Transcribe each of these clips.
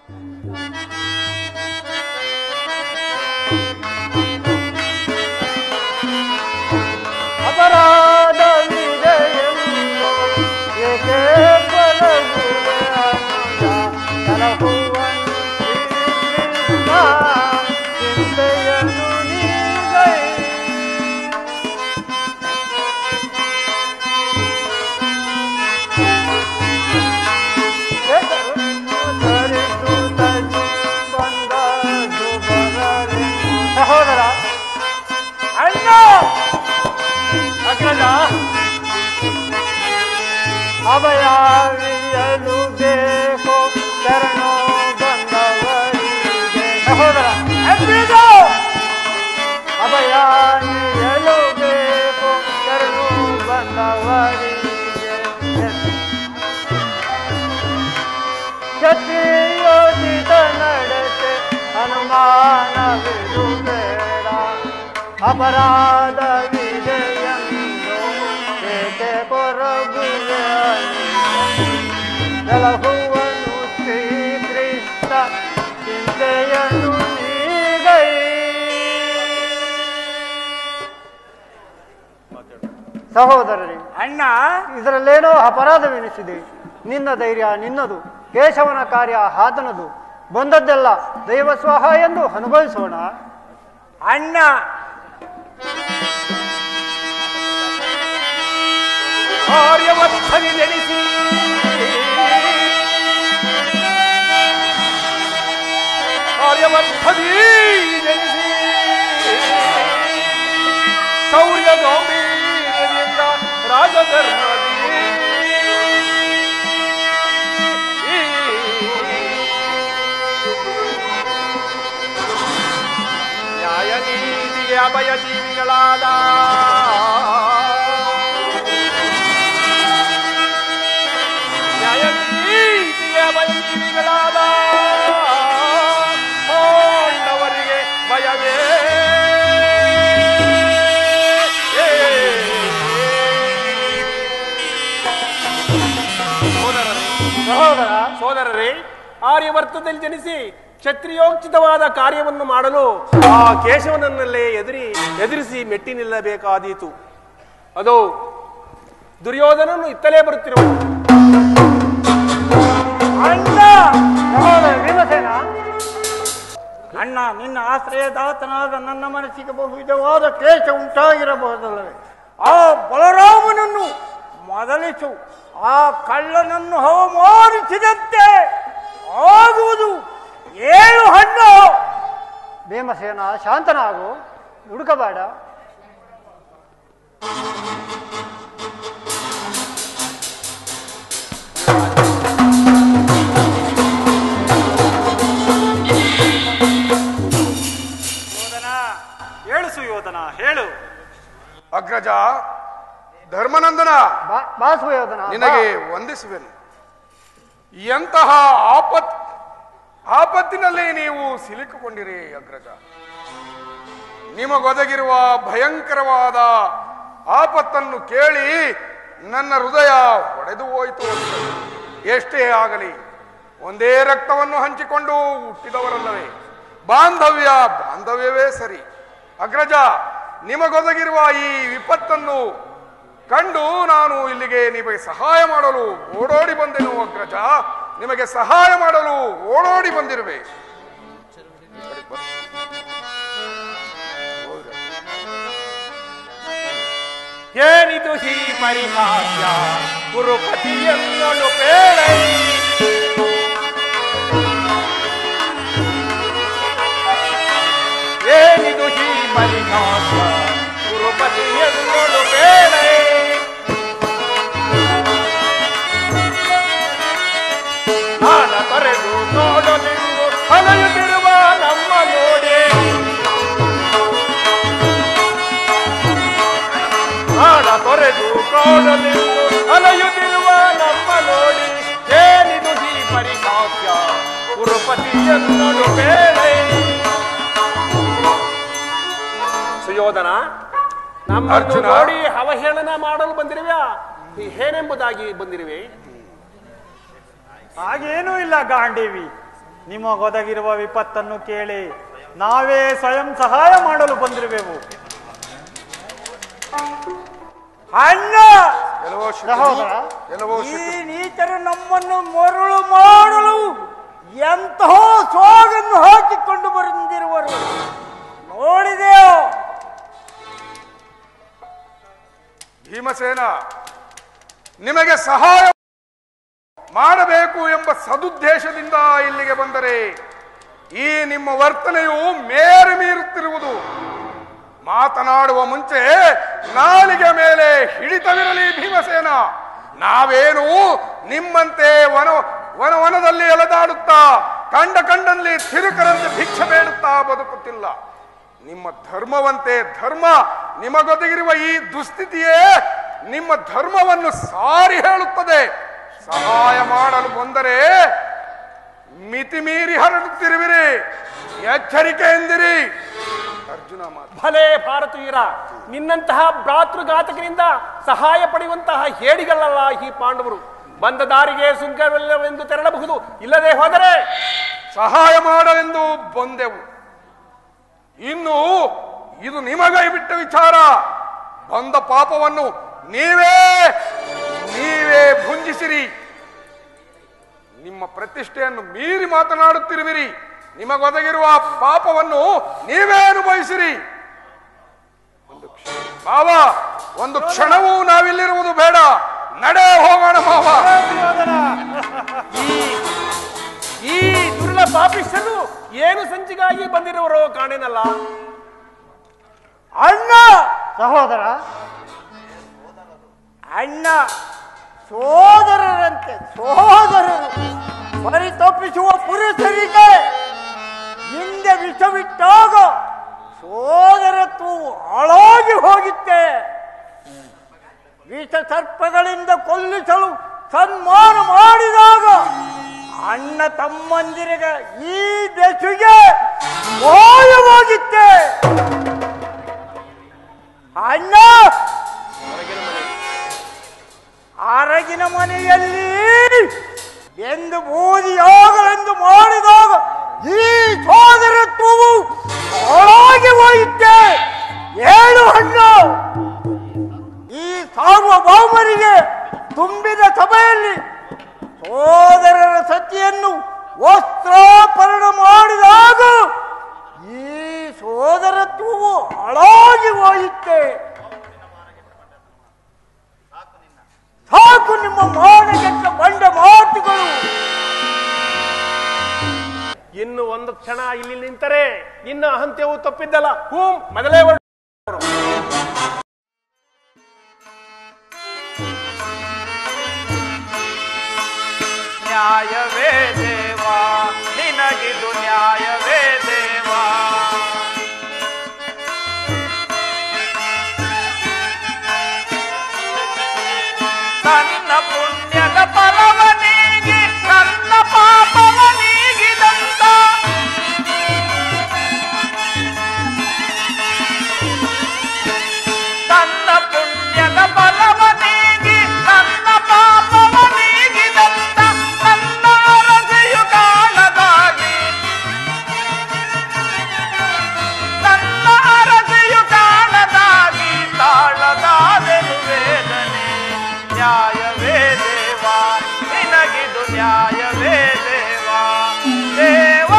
ಅಪರಾಧವಿದೆಯೆಂದು ಏಕೆ ಕೊಲಗುವೆ ಅನುಜ ಕಲಹುವನು ಶ್ರೀಕೃಷ್ಣ ಚಿಂತೆಯನ್ನು ನೀಗೈ ಸಹೋದರ ಅಣ್ಣ ಅಗ್ರಜ ಅಭಯಾವಿಯಲು ಬೇಕು ಶರಣು ಬಂದವರಿಗೆ ಸಹೋದರ ಅಗ್ರಜ ಅಭಯಾನಿಯಲು ಬೇಕು ಶರಣು ಬಂದವರಿಗೆ ಕ್ಷತ್ರಿಯೋಚಿತ ನಡತೆ ಅನುಮಾನವಿದು ಬೇಡ ಅಪರಾಧವಿದೆಯೆಂದು ಏಕೆ ಕೊರಗುವೆ ಸಲಹುವನು ಶ್ರೀಕೃಷ್ಣ ಚಿಂತೆಯನ್ನು ನೀಗೈ ಸಹೋದರರೇ ಅಣ್ಣ ಇದರಲ್ಲೇನೋ ಅಪರಾಧವೆನಿಸಿದೆ ನಿನ್ನ ಧೈರ್ಯ ನಿನ್ನದು ಕೇಶವನ ಕಾರ್ಯ ಆತನದು ಬಂದದ್ದೆಲ್ಲ ದೈವ ಸ್ವಾಹ ಎಂದು ಅನುಭವಿಸೋಣ ಅಣ್ಣ ಆರ್ಯವತ್ಥನಿ ಜನಿಸಿ ಆರ್ಯವತ್ಥನಿ ಜನಿಸಿ ಶೌರ್ಯ ಗೌಂಭೀರ್ಯದಿಂದ ರಾಜಧರ್ಮದಿ ನ್ಯಾಯ ನೀತಿಗೆ ಅಭಯ ಜೀವಿಗಳಾದ ನ್ಯಾಯ ನೀತಿಗೆ ಅಭಯ ಜೀವಿಗಳಾದ ಹೋಂಡವರಿಗೆ ಭಯವೇ ಸೋದರರೇ ಸಹೋದರ ಸೋದರರೇ ಆರ್ಯವರ್ತದಲ್ಲಿ ಜನಿಸಿ ಕ್ಷತ್ರಿಯೋಚಿತವಾದ ಕಾರ್ಯವನ್ನು ಮಾಡಲು ಆ ಕೇಶವನನ್ನಲ್ಲೇ ಎದುರಿ ಎದುರಿಸಿ ಮೆಟ್ಟಿ ನಿಲ್ಲಬೇಕಾದೀತು ಅದು ದುರ್ಯೋಧನನು ಇತ್ತಲೇ ಬರುತ್ತಿರುವ ಅಣ್ಣ ಸಹೋದರ ಭೀಮಸೇನ ಅಣ್ಣ ನಿನ್ನ ಆಶ್ರಯದಾತನಾದ ನನ್ನ ಮನಸ್ಸಿಗೆ ಬಹುವಿಧವಾದ ಕ್ಲೇಶ ಉಂಟಾಗಿರಬಹುದಲ್ಲವೇ ಆ ಬಲರಾಮನನ್ನು ಮೊದಲಿಸು ಆ ಕಳ್ಳನನ್ನು ಹವಮಾನಿಸಿದಂತೆ ಆಗುವುದು ಏಳು ಹಣ್ಣು ಭೀಮಸೇನ ಶಾಂತನಾಗು ಹುಡುಕಬೇಡ ಹೇಳು ಸುಯೋಧನ ಹೇಳು ಅಗ್ರಜ ಧರ್ಮನಂದನ ಬಾ- ಬಾ ಸುಯೋಧನ ಬಾ. ನಿನಗೆ ವಂದಿಸುವೆನು ಎಂತಹ ಆಪತ್ ಆಪತ್ತಿನಲ್ಲಿ ನೀವು ಸಿಲುಕಿಕೊಂಡಿರಿ ಅಗ್ರಜ ನಿಮಗೊದಗಿರುವ ಭಯಂಕರವಾದ ಆಪತ್ತನ್ನು ಕೇಳಿ ನನ್ನ ಹೃದಯ ಹೊಡೆದು ಹೋಯಿತು ಅಗ್ರಜ. ಎಷ್ಟೇ ಆಗಲಿ ಒಂದೇ ರಕ್ತವನ್ನು ಹಂಚಿಕೊಂಡು ಹುಟ್ಟಿದವರಲ್ಲವೇ ಬಾಂಧವ್ಯ ಬಾಂಧವ್ಯವೇ ಸರಿ ಅಗ್ರಜ ನಿಮಗೊದಗಿರುವ ಈ ವಿಪತ್ತನ್ನು ಕಂಡು ನಾನು ಇಲ್ಲಿಗೆ ನಿಮಗೆ ಸಹಾಯ ಮಾಡಲು ಓಡೋಡಿ ಬಂದೆನು ಅಗ್ರಜ ನಿಮಗೆ ಸಹಾಯ ಮಾಡಲು ಓಡೋಡಿ ಬಂದಿರುವೆ ಏನಿದು ಹೀ ಪರಿಹಾಸ್ಯ ಗುರುಪತಿಯನ್ನೊಳು ಪೇಳೈ ಏನಿದು ಹೀ ಪರಿಹಾಸ್ಯ ಗುರುಪತಿಯನ್ನೊಳು ಪೇಳೈ ನಾನ ತೊರೆದು ನೋಡಲೆಂದು ಅಲೆಯುತ್ತಿರುವ ನಮ್ಮ ನೋಡಿ ನಾಡ ತೊರೆದು ಕಾಡಲೆಂದು ಅಲೆಯುತ್ತಿರುವ ನಮ್ಮ ನೋಡಿ ಏನಿದು ಈ ಪರಿಹಾಸ್ಯ ಗುರುಪತಿಯನ್ನೊಳು ಬೇಳೆ ಸುಯೋಧನ ನಮ್ಮನ್ನು ಅರ್ಜುನ. ನೋಡಿ ಅವಹೇಳನ ಮಾಡಲು ಬಂದಿರುವೆ ಏನೆಂಬುದಾಗಿ ಬಂದಿರುವೆ ಹಾಗೇನೂ ಇಲ್ಲ ಗಾಂಡೀವಿ ನಿಮಗೊದಗಿರುವ ವಿಪತ್ತನ್ನು ಕೇಳಿ ನಾವೇ ಸ್ವಯಂ ಸಹಾಯ ಮಾಡಲು ಬಂದಿರುವೆವು ಅಣ್ಣ ಎಲ್ಲವೋ ಸಹೋದರ ಶಕ್ತಿ ಎಲ್ಲವೋ ಈ ಶಕ್ತಿ ನೀಚರು ನಮ್ಮನ್ನು ಮರುಳು ಮಾಡಲು ಎಂತಹ ಸೋಗನ್ನು ಹಾಕಿಕೊಂಡು ಬಂದಿರುವರು ನೋಡಿದೆಯೋ ಭೀಮಸೇನ ನಿಮಗೆ ಸಹಾಯ ಮಾಡಬೇಕು ಎಂಬ ಸದುದ್ದೇಶದಿಂದ ಇಲ್ಲಿಗೆ ಬಂದರೆ ಈ ನಿಮ್ಮ ವರ್ತನೆಯು ಮೇರೆ ಮೀರುತ್ತಿರುವುದು ಮಾತನಾಡುವ ಮುಂಚೆ ನಾಲಿಗೆ ಮೇಲೆ ಹಿಡಿತವಿರಲಿ ಭೀಮಸೇನ ನಾವೇನು ನಿಮ್ಮಂತೆ ವನ ವನವನದಲ್ಲಿ ಎಲೆದಾಡುತ್ತಾ ಕಂಡ ಕಂಡಲ್ಲಿ ತಿರುಕರಂತೆ ಭಿಕ್ಷೆ ಬೇಡುತ್ತಾ ಬದುಕುತ್ತಿಲ್ಲ ನಿಮ್ಮ ಧರ್ಮವಂತೆ ಧರ್ಮ ನಿಮಗೊದಗಿರುವ ಈ ದುಸ್ಥಿತಿಯೇ ನಿಮ್ಮ ಧರ್ಮವನ್ನು ಸಾರಿ ಹೇಳುತ್ತದೆ ಸಹಾಯ ಮಾಡಲು ಬಂದರೆ ಮಿತಿ ಮೀರಿ ಹರಡುತ್ತಿರುವಿರಿ ಎಚ್ಚರಿಕೆ ಎಂದಿರಿ ಅರ್ಜುನ ಮಾತು ಭಲೇ ಭಾರತೀಯರ ನಿನ್ನಂತಹ ಭ್ರಾತೃಘಾತಕರಿಂದ ಸಹಾಯ ಪಡೆಯುವಂತಹ ಹೇಡಿಗಳಲ್ಲ ಈ ಪಾಂಡವರು ಬಂದ ದಾರಿಗೆ ಸುಂಕವಿಲ್ಲವೆಂದು ತೆರಳಬಹುದು ಇಲ್ಲದೆ ಹೋದರೆ ಸಹಾಯ ಮಾಡಲೆಂದು ಬಂದೆವು ಇನ್ನು ಇದು ನಿಮಗೈ ಬಿಟ್ಟ ವಿಚಾರ ಬಂದ ಪಾಪವನ್ನು ನೀವೇ ನೀವೇ ಭುಂಜಿಸಿರಿ ನಿಮ್ಮ ಪ್ರತಿಷ್ಠೆಯನ್ನು ಮೀರಿ ಮಾತನಾಡುತ್ತಿರುವಿರಿ ನಿಮಗೊದಗಿರುವ ಪಾಪವನ್ನು ನೀವೇ ಅನುಭವಿಸಿರಿ ಒಂದು ಕ್ಷ- ಮಾವ ಒಂದು ಕ್ಷಣವೂ ನಾವಿಲ್ಲಿರುವುದು ಬೇಡ ನಡೆ ಹೋಗೋಣ ಮಾವ ಈ ದುರ್ಲ ಪಾಪಿಷ್ಠರು ಏನು ಸಂಚಿಗಾಗಿ ಬಂದಿರುವರೋ ಕಾಣೇನಲ್ಲ ಅಣ್ಣ ಸಹೋದರ ಅಣ್ಣ ಸೋದರರಂತೆ ಸೋದರರು ಪರಿತಪ್ಪಿಸುವ ಪುರುಷರಿಗೆ ಹಿಂದೆ ವಿಷವಿಟ್ಟಾಗ ಸೋದರತ್ವವು ಹಾಳಾಗಿ ಹೋಗಿತ್ತೆ ವಿಷ ಸರ್ಪಗಳಿಂದ ಕೊಲ್ಲಿಸಲು ಸನ್ಮಾನ ಮಾಡಿದಾಗ ಅಣ್ಣ ತಮ್ಮಂದಿರಿಗೆ ಈ ಬೆಸುಗೆ ಮಾಯವಾಗಿತ್ತೆ ಅಣ್ಣ ಅರಗಿನ ಮನೆಯಲ್ಲಿ ಎಂದು ಬೂದಿಯಾಗಲೆಂದು ಮಾಡಿದಾಗ ಈ ಸೋದರತ್ವವು ಹಾಳಾಗಿ ಹೋಯಿತೆ ಏಳು ಹಣ್ಣು ಈ ಸಾರ್ವಭೌಮರಿಗೆ ತುಂಬಿದ ಸಭೆಯಲ್ಲಿ ಸೋದರರ ಸತಿಯನ್ನು ವಸ್ತ್ರಾಪರಣ ಮಾಡಿದಾಗ ಈ ಸೋದರತ್ವವು ಹಾಳಾಗಿ ಹೋಯಿತೆ ಸಾಕು ನಿಮ್ಮ ಮಾನಗೆಟ್ಟ ಬಂಡ ಮಾತುಗಳು ಇನ್ನು ಒಂದು ಕ್ಷಣ ಇಲ್ಲಿ ನಿಂತರೆ ನಿನ್ನ ಅಹಂತ್ಯವು ತಪ್ಪಿದ್ದಲ್ಲ ಹೂಂ ಮೊದಲೇ ಹೊರಟು. ನ್ಯಾಯವೇ ದೇವಾ ನಿನಗಿದು ನ್ಯಾಯವೇ ದೇವಾ ತನ್ನ ಪುಣ್ಯದ ಫಲವ ನೀಗಿ ನನ್ನ ಪಾಪವ ನೀಗಿದಂತ ತನ್ನ ಪುಣ್ಯದ ಫಲವ ನೀಗಿ ನನ್ನ ಪಾಪವ ನೀಗಿದಂತ ನನ್ನ ಅರಸೆಯು ಕಾಣದಾಗಿ ನನ್ನ ಅರಸೆಯು ಕಾಣದಾಗಿ ತಾಳದಾದೆನು ವೇದನೆ ನ್ಯಾಯವೇ ದೇವಾ ನಿನಗಿದು ನ್ಯಾಯವೇ ದೇವಾ ದೇವಾ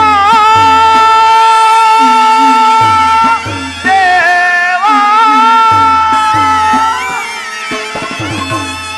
ದೇವಾ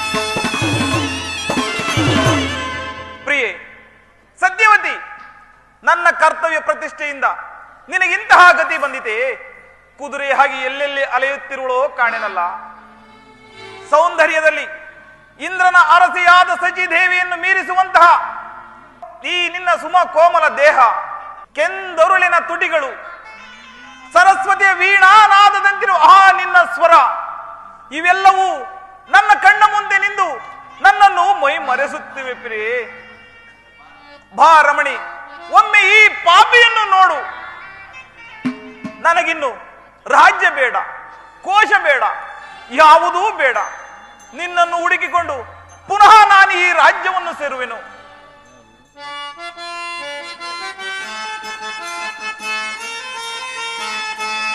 ಪ್ರಿಯೆ ಸತ್ಯವತಿ ನನ್ನ ಕರ್ತವ್ಯ ಪ್ರತಿಷ್ಠೆಯಿಂದ ನಿನಗಿಂತಹ ಗತಿ ಬಂದಿತೆ ಕುದುರೆ ಹಾಗೆ ಎಲ್ಲೆಲ್ಲಿ ಅಲೆಯುತ್ತಿರುವಳೋ ಕಾಣೆನಲ್ಲ ಸೌಂದರ್ಯದಲ್ಲಿ ಇಂದ್ರನ ಅರಸಿಯಾದ ಸಚಿದೇವಿಯನ್ನು ಮೀರಿಸುವಂತಹ ಈ ನಿನ್ನ ಸುಮ ಕೋಮಲ ದೇಹ ಕೆಂದೊರುಳಿನ ತುಟಿಗಳು ಸರಸ್ವತಿಯ ವೀಣಾನಾದದಂತಿರುವ ಆ ನಿನ್ನ ಸ್ವರ ಇವೆಲ್ಲವೂ ನನ್ನ ಕಣ್ಣ ಮುಂದೆ ನಿಂದು ನನ್ನನ್ನು ಮೈ ಮರೆಸುತ್ತಿವೆ ಪ್ರಿಯೆ ಬಾ ರಮಣಿ ಒಮ್ಮೆ ಈ ಪಾಪಿಯನ್ನು ನೋಡು ನನಗಿನ್ನು ರಾಜ್ಯ ಬೇಡ ಕೋಶ ಬೇಡ ಯಾವುದೂ ಬೇಡ ನಿನ್ನನ್ನು ಹುಡುಕಿಕೊಂಡು ಪುನಃ ನಾನು ಈ ರಾಜ್ಯವನ್ನು ಸೇರುವೆನು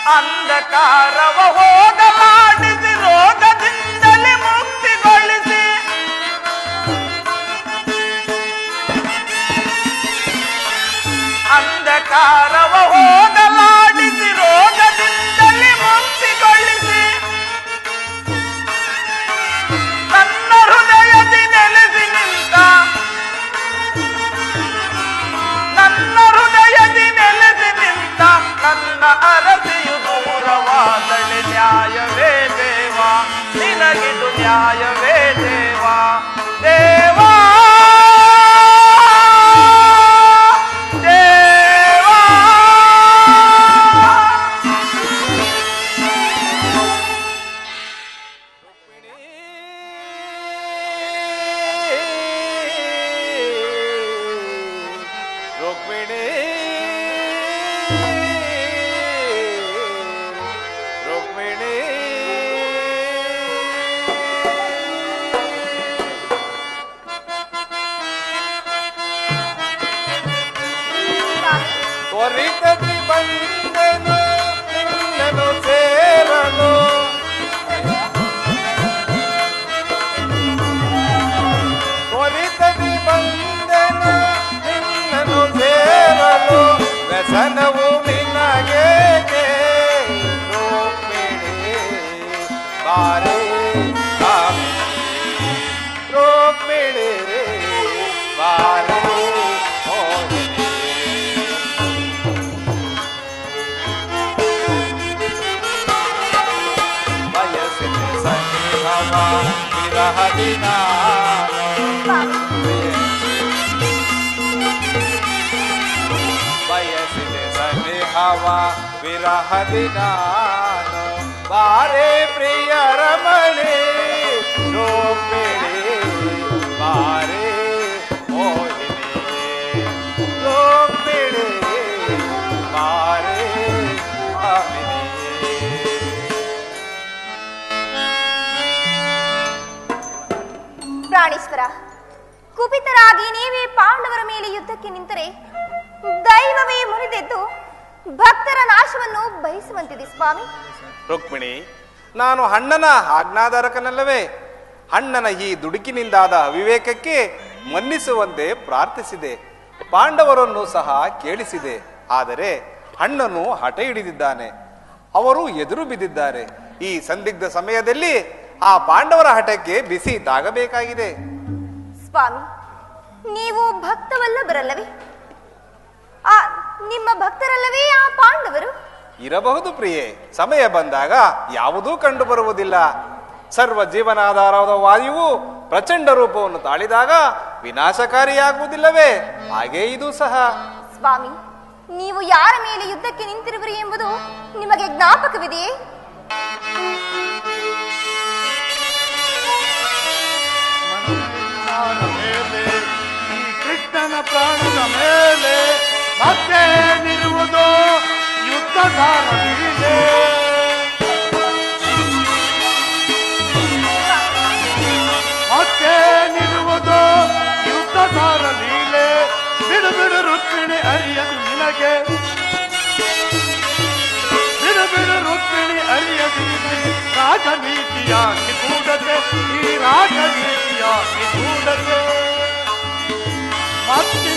ಅಂಧಕಾರವ ಹೋಗಲಾಡಿಸಿ ರೋಗದಿಂದಲೇ ಮುಕ್ತಿಗೊಳಿಸಿ ಅಂಧಕಾರವ ಹೋಗಲಾಡಿಸಿ ರೋಗದಿಂದಲೇ ಮುಕ್ತಿಗೊಳಿಸಿ ನನ್ನ ಹೃದಯದಿ ನೆಲೆಸಿ ನಿಂತ ನನ್ನ ಹೃದಯದಿ ನೆಲೆಸಿ ನಿಂತ ನನ್ನ ಅರಸಿಯು ದೂರವಾದಳೆ ನ್ಯಾಯವೇ ದೇವ ನಿನಗಿದು ನ್ಯಾಯವೇ ದೇವ ದೇವಾ ದೇವಾ ರುಕ್ಮಿಣಿ ರುಕ್ಮಿಣಿ ತ್ವರಿತದಿ ಬಂದೆನು ನಿನ್ನನು ಸೇರಲು ತ್ವರಿತದಿ ಬಂದೆನು ನಿನ್ನನು ಸೇರಲು ವ್ಯಸನವು ನಿನಗೇಕೆ ರುಕ್ಮಿಣಿ ಬಾರೆ ಕಾಮಿನಿ ರುಕ್ಮಿಣಿ ಬಾರೆ ಮೋಹಿನಿ ಬಯಸಿದ ಸನ್ನಿಭವ ವಿರಹದಿ ನಾನು ಬಯಸಿದೆ ಸನ್ನಿಭವ ವಿರಹದಿ ನಾನು ಬಾರೆ ಪ್ರಿಯ ರಮಣಿ ರೋಪಿಣಿ ಬಾರೆ ಮೋಹಿನಿ ರೋಪಿಣಿ ಬಾರೆ ಕಾಮಿನಿ ಪ್ರಾಣೇಶ್ವರ ಕುಪಿತರಾಗಿ ನೀವೇ ಪಾಂಡವರ ಮೇಲೆ ಯುದ್ಧಕ್ಕೆ ನಿಂತರೆ ದೈವವೇ ಮುರಿದೆದ್ದು ಭಕ್ತರ ನಾಶವನ್ನು ಬಯಸುವಂತಿದೆ ಸ್ವಾಮಿ ರುಕ್ಮಿಣಿ ನಾನು ಅಣ್ಣನ ಆಜ್ಞಾಧಾರಕನಲ್ಲವೇ ಅಣ್ಣನ ಈ ದುಡುಕಿನಿಂದಾದ ಅವಿವೇಕಕ್ಕೆ ಮನ್ನಿಸುವಂತೆ ಪ್ರಾರ್ಥಿಸಿದೆ ಪಾಂಡವರನ್ನು ಸಹ ಕೇಳಿಸಿದೆ ಆದರೆ ಅಣ್ಣನು ಹಠ ಹಿಡಿದಿದ್ದಾನೆ ಅವರು ಎದುರು ಬಿದ್ದಿದ್ದಾರೆ ಈ ಸಂದಿಗ್ಧ ಸಮಯದಲ್ಲಿ ಆ ಪಾಂಡವರ ಹಠಕ್ಕೆ ಬಿಸಿ ತಾಗಬೇಕಾಗಿದೆ ಸ್ವಾಮಿ ನೀವು ಭಕ್ತವಲ್ಲಭರಲ್ಲವೇ ಆ ನಿಮ್ಮ ಭಕ್ತರಲ್ಲವೇ ಆ ಪಾಂಡವರು ಇರಬಹುದು ಪ್ರಿಯೆ ಸಮಯ ಬಂದಾಗ ಯಾವುದೂ ಕಂಡು ಬರುವುದಿಲ್ಲ ಸರ್ವ ಜೀವನಾಧಾರದ ವಾಯುವು ಪ್ರಚಂಡ ರೂಪವನ್ನು ತಾಳಿದಾಗ ವಿನಾಶಕಾರಿಯಾಗುವುದಿಲ್ಲವೇ ಹಾಗೇ ಇದು ಸಹ ಸ್ವಾಮಿ ನೀವು ಯಾರ ಮೇಲೆ ಯುದ್ಧಕ್ಕೆ ನಿಂತಿರುವಿರಿ ಎಂಬುದು ನಿಮಗೆ ಜ್ಞಾಪಕವಿದೆಯೇ ಮೇಲೆ ಈ ಕೃಷ್ಣನ ಪ್ರಾಣದ ಮೇಲೆ ಮತ್ತೆ ನಿರುವುದು ಯುದ್ಧಗಾರ ಬೀಳೆ ಮತ್ತೆ ನಿರುವುದು ಯುದ್ಧಗಾರ ಲೀಲೆ ಬಿಡು ಬಿಡು ರುಕ್ಮಿಣಿ ಅರಿಯದು ನಿನಗೆ ಬಿಡು ಬಿಡು ರುಕ್ಮಿಣಿ ಅರಿಯದು ನಿನಗೆ ರಾಜನೀತಿಯ ನಿಗೂಢತೆ ಈ ರಾಜನೀತಿಯ ನಿಗೂಢತೆ ಮತ್ತಿ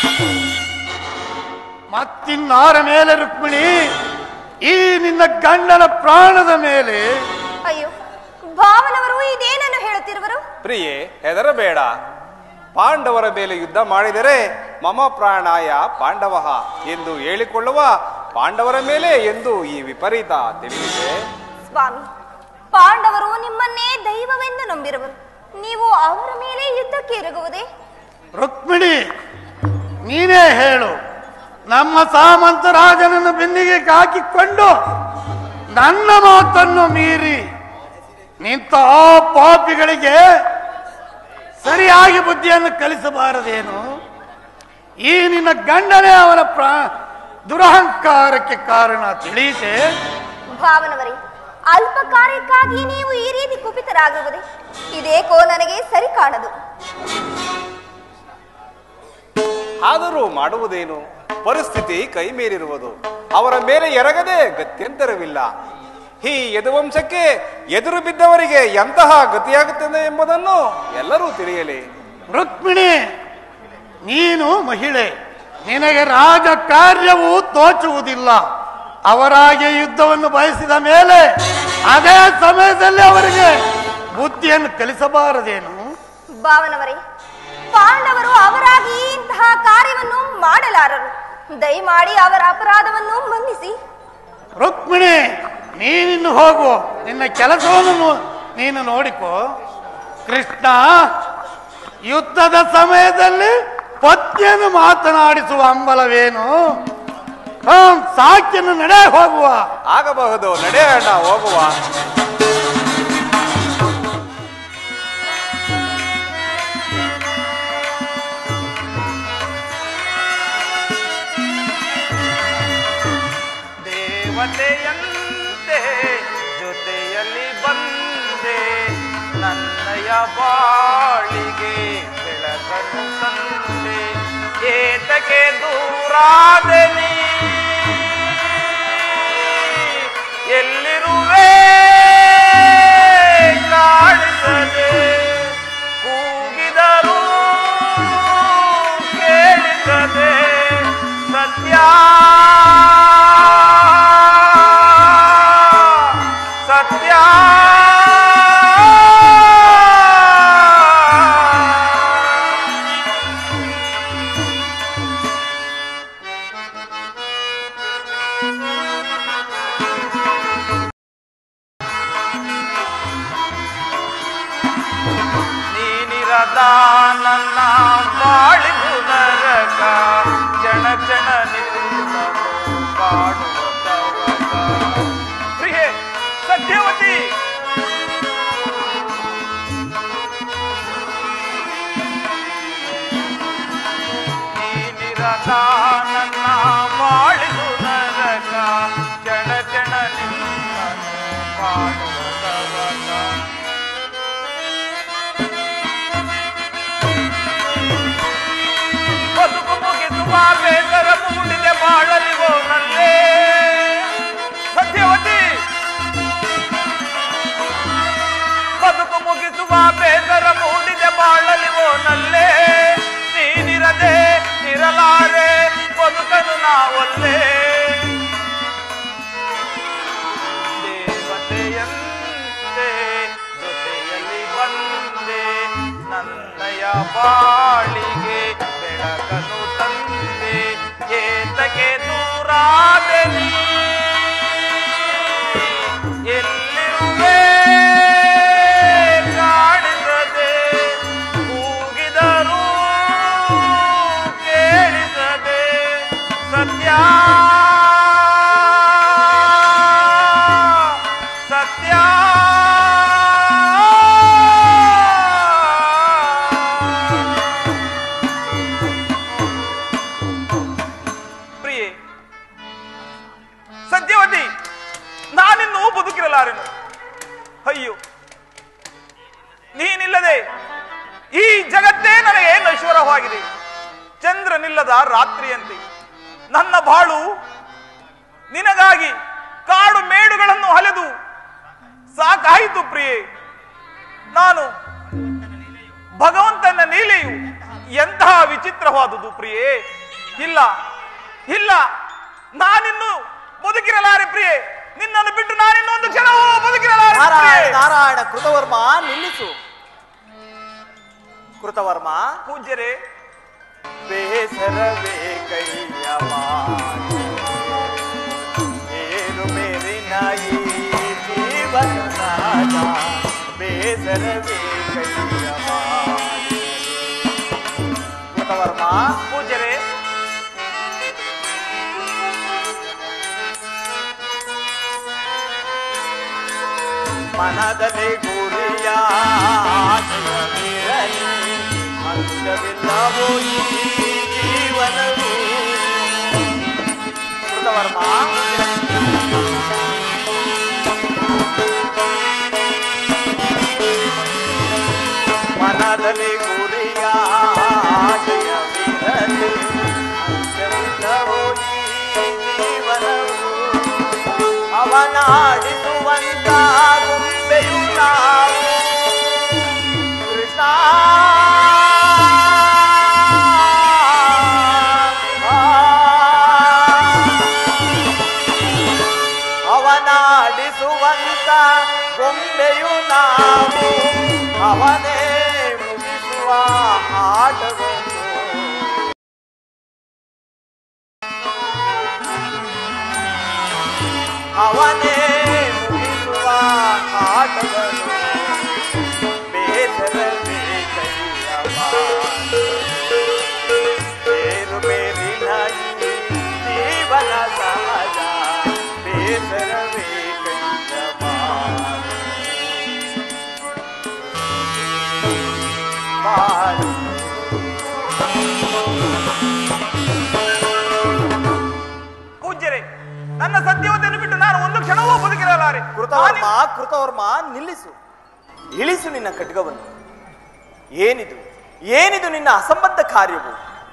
ಮತ್ತಿನ್ನಾರ ಮೇಲೆ ರುಕ್ಮಿಣಿ ಈ ನಿನ್ನ ಗಂಡನ ಪ್ರಾಣದ ಮೇಲೆ ಅಯ್ಯೋ ಭಾವನವರು ಇದೇನನ್ನು ಹೇಳುತ್ತಿರುವರು ಪ್ರಿಯೆ ಹೆದರಬೇಡ ಪಾಂಡವರ ಮೇಲೆ ಯುದ್ಧ ಮಾಡಿದರೆ ಮಮ ಪ್ರಾಣಾಯ ಪಾಂಡವ ಎಂದು ಹೇಳಿಕೊಳ್ಳುವ ಪಾಂಡವರ ಮೇಲೆ ಎಂದು ಈ ವಿಪರೀತ ತಿಳಿದಿದೆ ಸ್ವಾಮಿ ಪಾಂಡವರು ನಿಮ್ಮನ್ನೇ ದೈವವೆಂದು ನಂಬಿರುವರು ನೀವು ಅವರ ಮೇಲೆ ಯುದ್ಧಕ್ಕೆ ಇರಗುವುದೇ ರುಕ್ಮಿಣಿ ನೀನೇ ಹೇಳು ನಮ್ಮ ಸಾಮಂತ ರಾಜನನ್ನು ಬೆನ್ನಿಗೆ ಹಾಕಿಕೊಂಡು ನನ್ನ ಮಾತನ್ನು ಮೀರಿ ನಿಂತ ಆ ಪಾಪಿಗಳಿಗೆ ಸರಿಯಾಗಿ ಬುದ್ಧಿಯನ್ನು ಕಲಿಸಬಾರದೇನು ಈ ನಿನ್ನ ಗಂಡನೇ ಅವನ ಪ್ರಾ ದುರಹಂಕಾರಕ್ಕೆ ಕಾರಣ ತಿಳಿಯಿತೆ ಭಾವನವರೇ ಅಲ್ಪ ಕಾರ್ಯಕ್ಕಾಗಿ ನೀವು ಈ ರೀತಿ ಕುಪಿತರಾಗುವುದೇ ಇದೇಕೋ ನನಗೆ ಸರಿ ಕಾಣದು ಆದರೂ ಮಾಡುವುದೇನು ಪರಿಸ್ಥಿತಿ ಕೈ ಮೀರಿರುವುದು ಅವರ ಮೇಲೆ ಎರಗದೆ ಗತ್ಯಂತರವಿಲ್ಲ ಈ ಯದುವಂಶಕ್ಕೆ ಎದುರು ಬಿದ್ದವರಿಗೆ ಎಂತಹ ಗತಿಯಾಗುತ್ತದೆ ಎಂಬುದನ್ನು ಎಲ್ಲರೂ ತಿಳಿಯಲಿ ರುಕ್ಮಿಣಿ ನೀನು ಮಹಿಳೆ ನಿನಗೆ ರಾಜ ಕಾರ್ಯವು ತೋಚುವುದಿಲ್ಲ ಅವರಾಗೆ ಯುದ್ಧವನ್ನು ಬಯಸಿದ ಮೇಲೆ ಅದೇ ಸಮಯದಲ್ಲಿ ಅವರಿಗೆ ಬುದ್ಧಿಯನ್ನು ಕಲಿಸಬಾರದೇನು ಭಾವನವರೇ ಪಾಂಡವರು ಅವರಾಗಿ ಇಂತಹ ಕಾರ್ಯವನ್ನು ಮಾಡಲಾರರು ದಯಮಾಡಿ ಅವರ ಅಪರಾಧವನ್ನು ಮನ್ನಿಸಿ ರುಕ್ಮಿಣಿ ನೀನಿನ್ನು ಹೋಗು ನಿನ್ನ ಕೆಲಸವನ್ನು ನೋ- ನೀನು ನೋಡಿಕೋ ಕೃಷ್ಣ ಯುದ್ಧದ ಸಮಯದಲ್ಲಿ ಪತ್ನಿಯನ್ನು ಮಾತನಾಡಿಸುವ ಹಂಬಲವೇನು ಹ್ಮ್, ಸಾಕಿನ್ನು ನಡೆ ಹೋಗುವ ಆಗಬಹುದು ನಡೆಯೋಣ ಹೋಗುವ ದೇವತೆಯಂತೆ ಜೊತೆಯಲ್ಲಿ ಬಂದೆ ನನ್ನಯ ಬಾಳಿಗೆ ಬೆಳಕನ್ನು ತಂದೆ ಏತಕ್ಕೆ ದೂರಾದೆ ನೀ ಎಲ್ಲಿರುವೆ ಕಾಣಿಸದೆ ಕೂಗಿದರು ಕೇಳಿಸದೆ ಸತ್ಯ ಸತ್ಯ ನೀನಿರದ ನನ್ನ ಬಾಳಿದು ನರಕ ಕ್ಷಣ ಕ್ಷಣ ನಿನ್ನನ್ನು ಕಾಡುವ ತವಕ ಪ್ರಿಯೆ ಸತ್ಯವತಿ ನೀನಿರದ ನನ್ನ ಬಾಳಿದು ನರಕ ಕ್ಷಣ ಕ್ಷಣ ನಿನ್ನನ್ನು ಕಾಡುವ ತವಕ ಬದುಕು ಮುಗಿಸುವ ಬೇಸರ ಮೂಡಿದೆ ಬಾಳಲಿವೋ ನಲ್ಲೇ ಸತ್ಯವತಿ ಬದುಕು ಮುಗಿಸುವ ಬೇಸರ ಮೂಡಿದೆ ಬಾಳಲಿವೋ ನಲ್ಲೇ ನೀನಿರದೆ ಇರಲಾರೆ ಬದುಕನು ನಾವಲ್ಲೇ ದೇವತೆಯಂತೆ ಜೊತೆಯಲ್ಲಿ ಬಂದೆ ನನ್ನಯ ಬಾಳಿಗೆ ಬೆಳಕನ್ನು ತಂದೆ ಏತಕ್ಕೆ ದೂರಾದೆ ನೀ ಎಲ್ಲಿರುವೆ ಕಾಣಿಸದೆ ಕೂಗಿದರು ಕೇಳಿಸದೆ ಸತ್ಯ ಸತ್ಯ ಪ್ರಿಯೆ ಸತ್ಯವತಿ ನಾನಿನ್ನೂ ಬದುಕಿರಲಾರೆನು ಅಯ್ಯೋ ನೀನಿಲ್ಲದೆ ಈ ಜಗತ್ತೇ ನನಗೆ ನಶ್ವರವಾಗಿದೆ ಚಂದ್ರನಿಲ್ಲದ ರಾತ್ರಿಯಂತೆ ನನ್ನ ಬಾಳು ನಿನಗಾಗಿ ಕಾಡು ಮೇಡುಗಳನ್ನು ಹಲೆದು ಸಾಕಾಯಿತು ಪ್ರಿಯೆ ನಾನು ಭಗವಂತನ ನೀಲೆಯು ಎಂತಹ ವಿಚಿತ್ರವಾದುದು ಪ್ರಿಯೆ ಇಲ್ಲ ಇಲ್ಲ ನಾನಿನ್ನು ಬದುಕಿರಲಾರೆ ಪ್ರಿಯೆ ನಿನ್ನನ್ನು ಬಿಟ್ಟು ನಾನಿನ್ನೊಂದು ಕ್ಷಣವೂ ಬದುಕಿರಲಾರೆ ನಾರಾಯಣ ಪ್ರಿಯೆ. ನಾರಾಯಣ ಕೃತವರ್ಮ ನಿಲ್ಲಿಸು ಕೃತವರ್ಮ ಪೂಜ್ಯರೇ ಬೇಸರವೇ ಕೈಯ ಮಾಡಿ ಏರು ಮೇರಿನ ಈ ಜೀವನ ರಾಜ ಬೇಸರವೇ ಕೈಯ ಮಾಡಿ ಕೃತವರ್ಮ ಪೂಜ್ಯರೇ ಮನದಲ್ಲಿ ಗುರಿಯ ಆಶಯವಿರಲಿ ಅಂಶವಿಲ್ಲವೋ ಈ ಜೀವನವು ಕೃತವರ್ಮ ಮನದಲ್ಲಿ ಗುರಿಯ ಆಶಯವಿರಲಿ ಅಂಶವಿಲ್ಲವೋ ಈ ಜೀವನವು ಅವನಾಡಿಸುವಂತ ಗೊಂಬೆಯು ನಾವು ಕೃಷ್ಣ ಅವನಾಡಿಸುವಂತ ಗೊಂಬೆಯು ನಾವು ಅವನೇ ಮುಗಿಸುವ ಆಟವನ್ನು ಅವನೇ ಮುಗಿಸುವ ಆಟವನ್ನು ಬೇಸರವೇ ಕೈಯ ಮಾಡು. ಬೇರು ಬೇರಿನ ಈ ಜೀವನ ಸಹಜ ಬೇಸರವೇ ಕೈಯ ಮಾಡು. ಮಾಡು ಪೂಜ್ಯರೇ ನನ್ನ ಸತ್ಯವತೆಯನ್ನು ಬಿಟ್ಟು ನಾನು ಒಂದು ಕ್ಷಣವೂ ಬದುಕಿರಲಾರೆ ಕೃತವರ್ಮ ಕೃತವರ್ಮ ನಿಲ್ಲಿಸು ಇಳಿಸು ನಿನ್ನ ಖಡ್ಗವನ್ನು ಏನಿದು ಏನಿದು ನಿನ್ನ ಅಸಂಬದ್ಧ ಕಾರ್ಯವು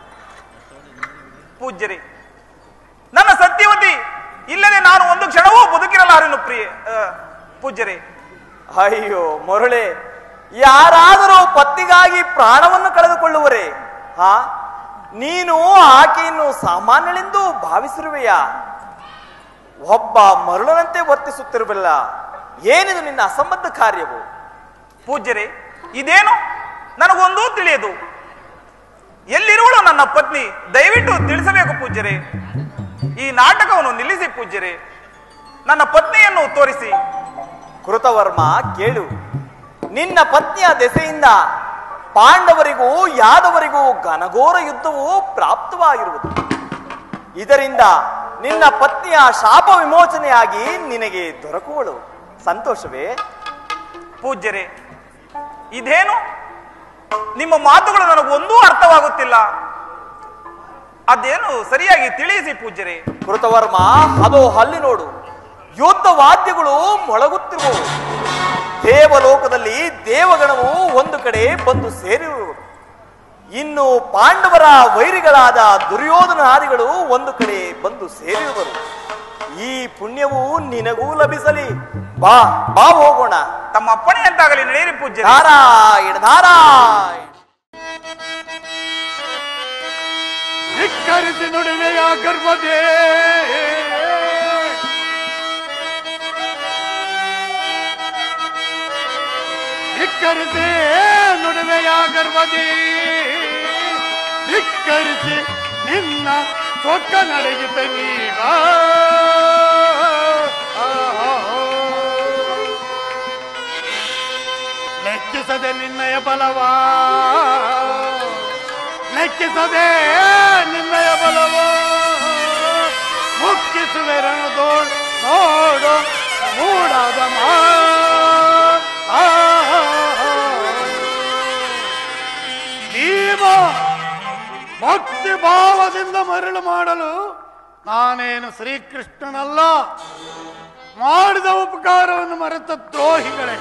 ಪೂಜ್ಯರೇ ನನ್ನ ಸತ್ಯವತಿ ಇಲ್ಲದೆ ನಾನು ಒಂದು ಕ್ಷಣವೂ ಬದುಕಿರಲಾರೆನು ಪ್ರಿಯೆ ಆ, ಪೂಜ್ಯರೇ ಅಯ್ಯೋ ಮರುಳೆ ಯಾರಾದರೂ ಪತ್ತಿಗಾಗಿ ಪ್ರಾಣವನ್ನು ಕಳೆದುಕೊಳ್ಳುವರೆ ಹಾ ನೀನು ಆಕೆಯನ್ನು ಸಾಮಾನ್ಯಳೆಂದು ಭಾವಿಸಿರುವೆಯಾ ಒಬ್ಬ ಮರುಳನಂತೆ ವರ್ತಿಸುತ್ತಿರುವಲ್ಲ ಏನಿದು ನಿನ್ನ ಅಸಂಬದ್ಧ ಕಾರ್ಯವು ಪೂಜ್ಯರೇ ಇದೇನು ನನಗೊಂದೂ ತಿಳಿಯದು ಎಲ್ಲಿರುವಳು ನನ್ನ ಪತ್ನಿ ದಯವಿಟ್ಟು ತಿಳಿಸಬೇಕು ಪೂಜ್ಯರೇ ಈ ನಾಟಕವನ್ನು ನಿಲ್ಲಿಸಿ ಪೂಜ್ಯರೇ ನನ್ನ ಪತ್ನಿಯನ್ನು ತೋರಿಸಿ ಕೃತವರ್ಮ ಕೇಳು ನಿನ್ನ ಪತ್ನಿಯ ದೆಸೆಯಿಂದ ಪಾಂಡವರಿಗೂ ಯಾದವರಿಗೂ ಘನಘೋರ ಯುದ್ಧವು ಪ್ರಾಪ್ತವಾಗಿರುವುದು ಇದರಿಂದ ನಿನ್ನ ಪತ್ನಿಯ ಶಾಪ ವಿಮೋಚನೆಯಾಗಿ ನಿನಗೆ ದೊರಕುವಳು ಸಂತೋಷವೇ ಪೂಜ್ಯರೇ ಇದೇನು ನಿಮ್ಮ ಮಾತುಗಳು ನನಗೊಂದೂ ಅರ್ಥವಾಗುತ್ತಿಲ್ಲ ಅದೇನು ಸರಿಯಾಗಿ ತಿಳಿಸಿ ಪೂಜ್ಯರೇ ಕೃತವರ್ಮ ಅದು ಅಲ್ಲಿ ನೋಡು ಯುದ್ಧ ವಾದ್ಯಗಳು ಮೊಳಗುತ್ತಿರುವವು ದೇವಲೋಕದಲ್ಲಿ ದೇವಗಣವು ಒಂದು ಕಡೆ ಬಂದು ಸೇರಿರುವುದು ಇನ್ನು ಪಾಂಡವರ ವೈರಿಗಳಾದ ದುರ್ಯೋಧನಾದಿಗಳು ಒಂದು ಕಡೆ ಬಂದು ಸೇರಿರುವರು ಈ ಪುಣ್ಯವು ನಿನಗೂ ಲಭಿಸಲಿ ಬಾ ಬಾ ಹೋಗೋಣ ತಮ್ಮ ಅಪ್ಪಣೆ ಅಂತಾಗಲಿ ನಡೆಯಿರಿ ಪೂಜ್ಯರೇ ನಾರಾಯಣ ನಾರಾಯಣ ಧಿಕ್ಕರಿಸಿ ನುಡಿಮೆಯ ಗರ್ಭದೇ ಧಿಕ್ಕರಿಸಿ ನುಡಿಮೆಯ ಗರ್ಭದೇ ಧಿಕ್ಕರಿಸಿ ನಿನ್ನ ಸೊಕ್ಕ ನಡೆಗಿತ ನೀಗ ಲೆಕ್ಕಿಸದೆ ನಿನ್ನಯ ಬಲವಾ ಲೆಕ್ಕಿಸದೆ ನಿನ್ನಯ ಬಲವ ಮುಕ್ಕಿಸುವೆರನು ದೋಳ್ ನೋಡು ಮೂಡಾದ ಮಾ ಆ, ಭೀಮ ಭಕ್ತಿ ಭಾವದಿಂದ ಮರಳು ಮಾಡಲು ನಾನೇನು ಶ್ರೀಕೃಷ್ಣನಲ್ಲ ಮಾಡಿದ ಉಪಕಾರವನ್ನು ಮರೆತ ದ್ರೋಹಿಗಳೇ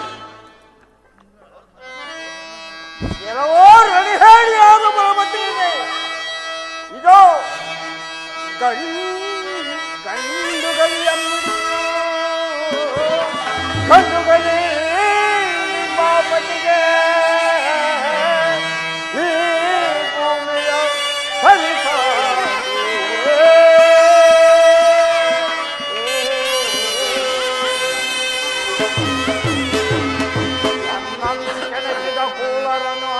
ಕೆಲವೋ ರಣಹೇಳಿಯಾದ ಬಲಮತಿಯಿದೆ ಇದೋ ಗಂಡುಗೈಯಮ್ಮು ಗಂಡುಗೈ ನಿಮ್ಮ ಪತಿಗೆ ಈ ಭೂಮಿಯ ಕೆಣಕಿದ ಕೂಲರನು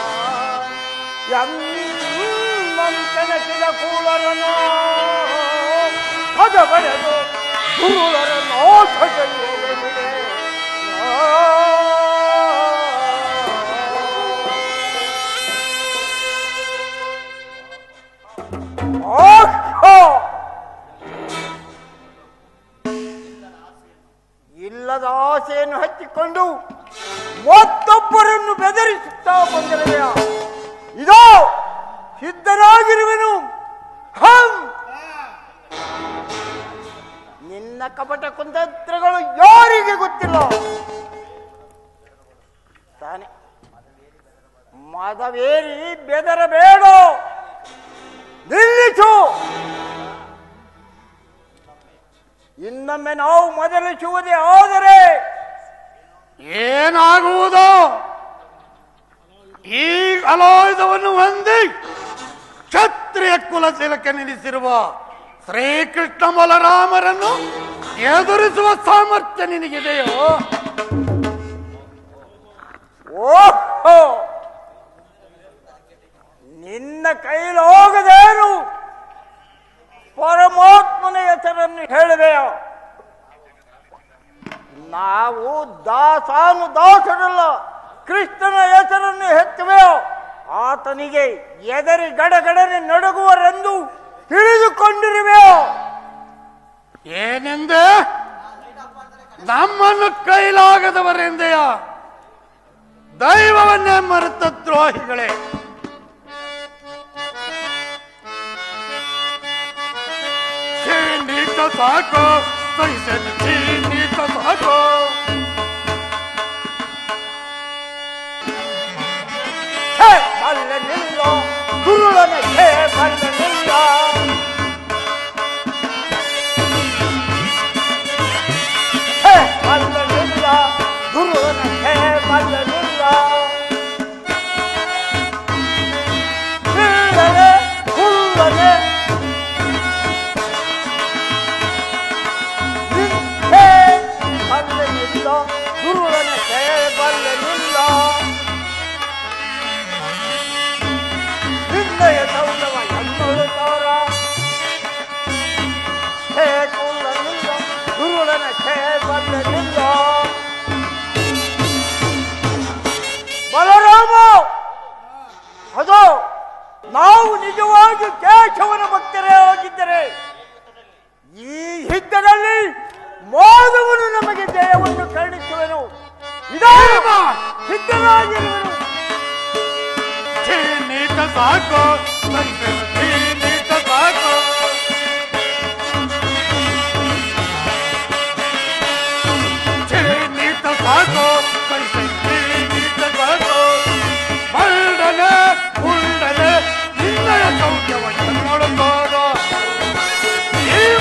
ಎನ್ನಂ ಕೆಣಕಿದ ಕೂಲರನು ಪದ ಬರೆದು ಗುರುಳರ ನೋಟದಲ್ಲಿ ಹೋಗಲಿದೆ ಇಲ್ಲದ ಆಸೆಯನ್ನು ಹಚ್ಚಿಕೊಂಡು ಮತ್ತೊಬ್ಬರನ್ನು ಬೆದರಿಸುತ್ತಾ ಬಂದಿರುವೆಯ ಇದೋ ಸಿದ್ಧನಾಗಿರುವೆನು ಹಂ ನಿನ್ನ ಕಪಟ ಕುಂತಂತ್ರಗಳು ಯಾರಿಗೆ ಗೊತ್ತಿಲ್ಲ ತಾನೆ ಮದವೇರಿ ಬೆದರಬೇಡ ನಿಲ್ಲಿಸು ಇನ್ನ ಇನ್ನೊಮ್ಮೆ ನಾವು ಮೊದಲಿಸುವುದೇ ಆದರೆ ಏನಾಗುವುದು ಈ ಅಲಾಯುಧವನ್ನು ಹೊಂದಿ ಕ್ಷತ್ರಿಯ ಕುಲ ತಿಲಕ ನಿಲ್ಲಿಸಿರುವ ಶ್ರೀಕೃಷ್ಣ ಬಲರಾಮರನ್ನು ಎದುರಿಸುವ ಸಾಮರ್ಥ್ಯ ನಿನಗಿದೆಯೋ ಓಹೋ ನಿನ್ನ ಕೈಲೋಗದೇನು ಪರಮಾತ್ಮನ ಹೆಸರನ್ನು ಹೇಳಿದೆಯೋ ನಾವು ದಾಸಾನು ದಾಸರಲ್ಲ ಕೃಷ್ಣನ ಹೆಸರನ್ನು ಹೆತ್ತುವೆಯೋ ಆತನಿಗೆ ಎದರಿ ಗಡಗಡನೆ ನಡುಗುವರೆಂದು ತಿಳಿದುಕೊಂಡಿರುವೆಯೋ ಏನೆಂದೆ ನಮ್ಮನ್ನು ಕೈಲಾಗದವರೆಂದೆಯ ದೈವವನ್ನೇ ಮರೆತ ದ್ರೋಹಿಗಳೇ ಚೀನೀತ ಸಾಕು ಸಹಿಸಲು ಚೀನೀತ ಸಾಕು ಹೇ ಬಲ್ಲನಿಲ್ಲ ಗುರುಳನ ಹೇ ಬಲ್ಲನಿಲ್ಲ ಹೇ ಬಲ್ಲನಿಲ್ಲ ಗುರುಳನ ಹೇ ಬಲ್ಲನಿಲ್ಲ ಬೀಳನೆ ಹುಲ್ಲನೆ ಹೇ ಬಲ್ಲನಿಲ್ಲ ಗುರುಳನ ಹೇ ಬಲ್ಲನಿಲ್ಲ ನಿನ್ನಯ ಸೌಂದವ ಎನ್ನೋಳು ತೋರ ಹೇ ಕುಳ್ಳನಿಲ್ಲ ಗುರುಳನ ಛೇ ಬಲ್ಲನಿಲ್ಲ ಬಲರಾಮ ಅದು ನಾವು ನಿಜವಾಗಿ ಕೇಶವನ ಭಕ್ತರೇ ಆಗಿದ್ದರೆ ಈ ಹಿದ್ದದಲ್ಲಿ ಮಾಧವನು ನಮಗೆ ಜಯವನ್ನು ಕರುಣಿಸುವನು ಇದೇ ಸಿದ್ಧರಾಗಿರುವನು ಚೀನೀತ ಸಾಕು ಸಹಿಸಲು ಚೀನೀತ ಸಾಕು ಚೀನೀತ ಸಾಕು ಸಹಿಸಲು ಚೀನೀತ ಸಾಕು ಬಳ್ಳನೆ ಉಂಡನೆ ನಿನ್ನಯ ಸೌಖ್ಯವನ್ನು ನೋಡುತ್ತೋದು ಜೀವ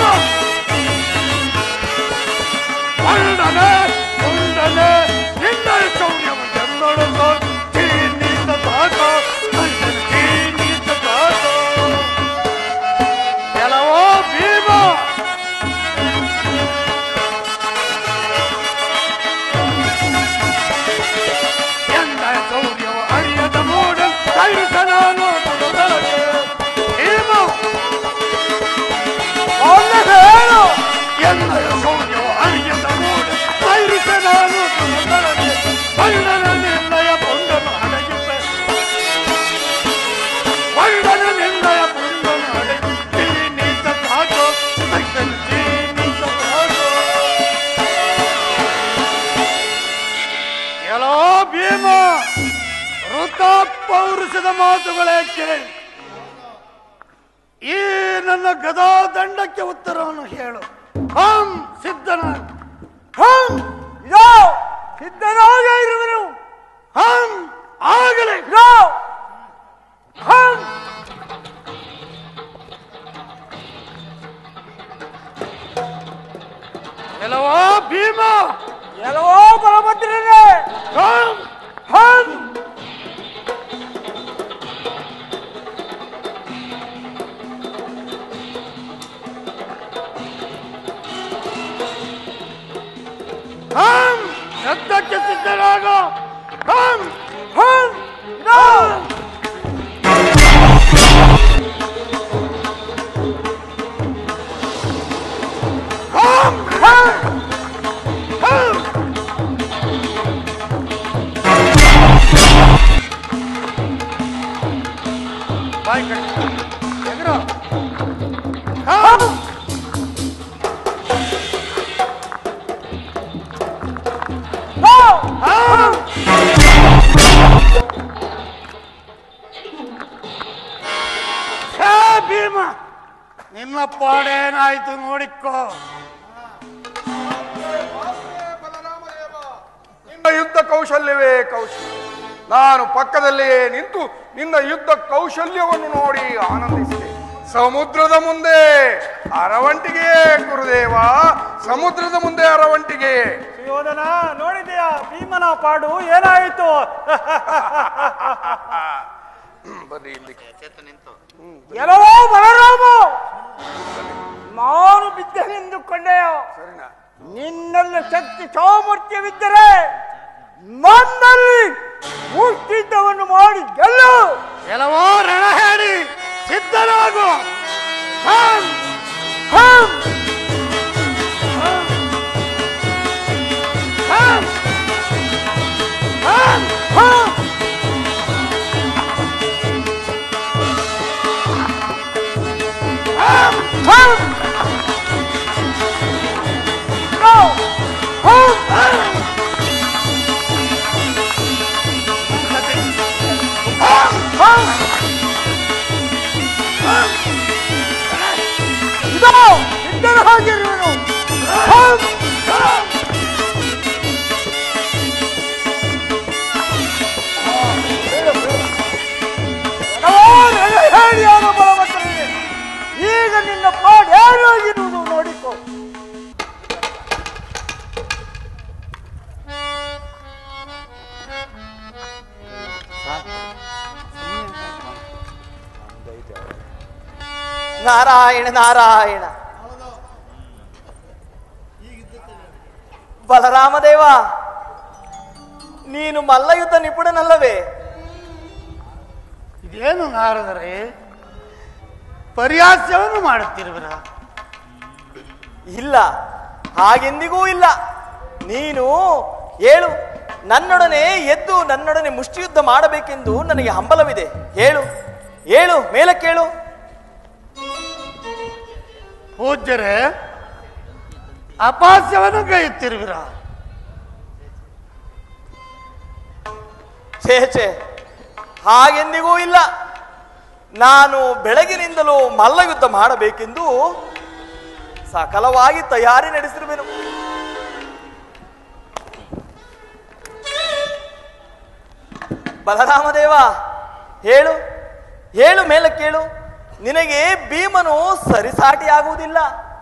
ಬಳ್ಳನೆ ಉಂಡನೆ ನಿನ್ನಯ ಸೌಖ್ಯವನ್ನು ನೋಡುತ್ತೋದು ಚೀನೀತ ಸಾಕು ಸಹಿಸಲು ಚೀನೀತ ಸಾಕು ಕೆಲವೋ ಭೀಮ ಎಂದ ಸೌರ್ಯವು ಅರಿಯದ ಮೂಡ ಕೈಸ ನಾನು ತುಡುದರಗೆ. ಭೀಮ ಹೇಳು ಎಂದ ಸೌರ್ಯವು ಅರಿಯದ ಮೂಡ ಕೈಸ ನಾನು ತುಡುದರಗೆ. ಬಳ್ಳನ ನಿರ್ಣಯ ಪುಂಡನು ಅಡಗಿದ್ದೆ ಬಳ್ಳನ ನಿರ್ಣಯ ಪುಂಡನು ಅಡಗಿ ನೀತ ಸಾಕು ಸೈಕಲ್ ನೀತ ಸಾಕು ಎಲ್ಲೋ ಭೀಮ ವೃತ ಪೌರುಷದ ಮಾತುಗಳೇ ಕೇಳಿ ಈ ನನ್ನ ಗದಾ ದಂಡಕ್ಕೆ ಉತ್ತರವನ್ನು ಹೇಳು ಹಂ ಸಿದ್ಧನ ಹಂ ಇದೋ ಸಿದ್ಧನಾಗ ಇರುವನು ಹಂ ಆಗಲಿ ಇದೋ ಹಂ ಎಲ್ಲವೋ ಭೀಮ ಎಲ್ಲವೋ ಬಲಭದ್ರನೇ ಹಂ ಹಂ ಹಂ ಯುದ್ಧಕ್ಕೆ ಸಿದ್ಧರಾಗ ಹಂ ಹಂ ಇದೋ ಹಂ ಹಂ ಹಂ ಬಾಯ್ ಕಟ್ಟಿ ಎಗರು ಹಂ ಹಂ ಛೇ ಭೀಮ ನಿನ್ನ ಪಾಡೇನಾಯ್ತು ನೋಡಿಕೋ ನಿನ್ನ ಯುದ್ಧ ಕೌಶಲ್ಯವೇ ಕೌಶಲ್ಯ ನಾನು ಪಕ್ಕದಲ್ಲಿಯೇ ನಿಂತು ನಿನ್ನ ಯುದ್ಧ ಕೌಶಲ್ಯವನ್ನು ನೋಡಿ ಆನಂದಿಸಿದೆ ಸಮುದ್ರದ ಮುಂದೆ ಅರವಂಟಿಗೆ ಗುರುದೇವ ಸಮುದ್ರದ ಮುಂದೆ ಅರವಂಟಿಗೆ ಸುಯೋಧನ ನೋಡಿದೆಯಾ ಭೀಮನ ಪಾಡು ಏನಾಯಿತು ಹ್ಮ್, ಬನ್ನಿ ಇಲ್ಲಿ ಎಲ್ಲವೋ ಬಲರಾಮ ನಾನು ಬಿದ್ದನೆಂದುಕೊಂಡೆಯೋ ಸರಿನಾ ನಿನ್ನಲ್ಲಿ ಶಕ್ತಿ ಸಾಮರ್ಥ್ಯವಿದ್ದರೆ ನನ್ನಲ್ಲಿ ಮುಷ್ಟಿದ್ದವನ್ನು ಮಾಡಿ ಗೆಲ್ಲು ಕೆಲವೋ ರಣ ಹೇಳಿ ಸಿದ್ಧರಾಗು ಹಂ! ಹಂ! ಹಂ! ಹಂ! ಹಂ! ಹಂ! ಹಂ! ಗೋ! ಹಂ! ಹಂ! ಇದೋ ಇದ್ದರ ಹಾಗಿರುವನು ಹಂ! ಹಲವಾರು ಹೇಳಿಯಾದ ಬಲವಂತರಿದೆ ಈಗ ನಿನ್ನ ಪಾಡ್ ಯಾರಾಗಿರುವುದು ನೋಡಿಕೊ ನಾರಾಯಣ ನಾರಾಯಣ ಬಲರಾಮದೇವ ನೀನು ಮಲ್ಲಯುದ್ಧ ನಿಪುಣನಲ್ಲವೇ ಇದೇನು ನಾರದರೆ ಪರ್ಯಾಸ್ಯವನ್ನು ಮಾಡುತ್ತಿರುವಿರ ಇಲ್ಲ ಹಾಗೆಂದಿಗೂ ಇಲ್ಲ ನೀನು ಹೇಳು ನನ್ನೊಡನೆ ಎದ್ದು ನನ್ನೊಡನೆ ಮುಷ್ಟಿಯುದ್ಧ ಮಾಡಬೇಕೆಂದು ನನಗೆ ಹಂಬಲವಿದೆ ಹೇಳು ಹೇಳು ಮೇಲೆ ಕೇಳು ಪೂಜ್ಯರೇ ಅಪಾಸ್ಯವನ್ನು ಗೈಯುತ್ತಿರುವಿರ ಛೇ ಛೇ ಹಾಗೆಂದಿಗೂ ಇಲ್ಲ ನಾನು ಬೆಳಗಿನಿಂದಲೂ ಮಲ್ಲಯುದ್ಧ ಮಾಡಬೇಕೆಂದು ಸಕಲವಾಗಿ ತಯಾರಿ ನಡೆಸಿರುವೆನು ಬಲರಾಮದೇವ ಹೇಳು ಹೇಳು ಮೇಲೆ ಕೇಳು ನಿನಗೆ ಭೀಮನು ಸರಿಸಾಟಿ ಆಗುವುದಿಲ್ಲ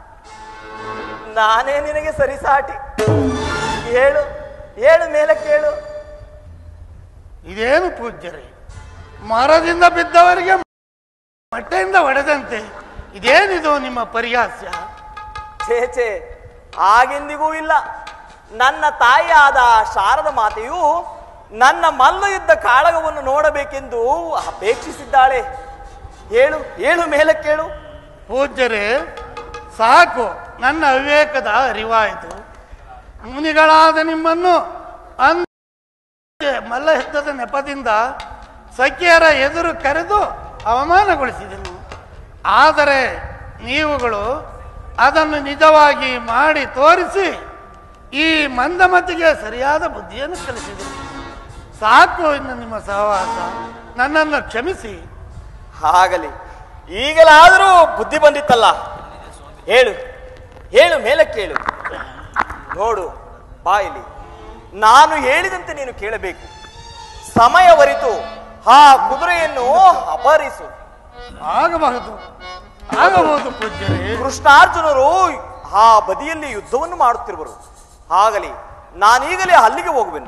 ನಾನೇ ನಿನಗೆ ಸರಿಸಾಟಿ ಹೇಳು ಹೇಳು ಮೇಲೆ ಕೇಳು ಇದೇನು ಪೂಜ್ಯರೇ ಮರದಿಂದ ಬಿದ್ದವರಿಗೆ ಮಟ್ಟೆಯಿಂದ ಹೊಡೆದಂತೆ ಇದೇನಿದು ನಿಮ್ಮ ಪರ್ಯಾಸ್ಯ ಛೇ ಛೇ ಹಾಗೆಂದಿಗೂ ಇಲ್ಲ ನನ್ನ ತಾಯಿಯಾದ ಶಾರದ ಮಾತೆಯು ನನ್ನ ಮಲ್ಲ ಯುದ್ಧ ಕಾಳಗವನ್ನು ನೋಡಬೇಕೆಂದು ಅಪೇಕ್ಷಿಸಿದ್ದಾಳೆ ಹೇಳು ಹೇಳು ಮೇಲೆ ಕೇಳು ಪೂಜ್ಯರೇ ಸಾಕು ನನ್ನ ಅವಿವೇಕದ ಅರಿವಾಯಿತು ಮುನಿಗಳಾದ ನಿಮ್ಮನ್ನು ಅಂದ ಮಲ್ಲಯುದ್ಧದ ನೆಪದಿಂದ ಸಖಿಯರ ಎದುರು ಕರೆದು ಅವಮಾನಗೊಳಿಸಿದೆನು ಆದರೆ ನೀವುಗಳು ಅದನ್ನು ನಿಜವಾಗಿ ಮಾಡಿ ತೋರಿಸಿ ಈ ಮಂದಮತಿಗೆ ಸರಿಯಾದ ಬುದ್ಧಿಯನ್ನು ಕಲಿಸಿದರು ಸಾಕು ಇನ್ನು ನಿಮ್ಮ ಸಹವಾಸ ನನ್ನನ್ನು ಕ್ಷಮಿಸಿ ಆಗಲಿ ಈಗಲಾದರೂ ಬುದ್ಧಿ ಬಂದಿತ್ತಲ್ಲ ಹೇಳು ಹೇಳು ಮೇಲೆ ಕೇಳು ನೋಡು ಬಾಯಿಲಿ ನಾನು ಹೇಳಿದಂತೆ ನೀನು ಕೇಳಬೇಕು ಸಮಯವರಿತು ಆ ಕುದುರೆಯನ್ನು ಅಪಹರಿಸು ಆಗಬಹುದು ಆಗಬಹುದು ಪೂಜ್ಯರೇ ಕೃಷ್ಣಾರ್ಜುನರು ಆ ಬದಿಯಲ್ಲಿ ಯುದ್ಧವನ್ನು ಮಾಡುತ್ತಿರುವರು ಆಗಲಿ ನಾನೀಗಲೇ ಅಲ್ಲಿಗೆ ಹೋಗುವೆನು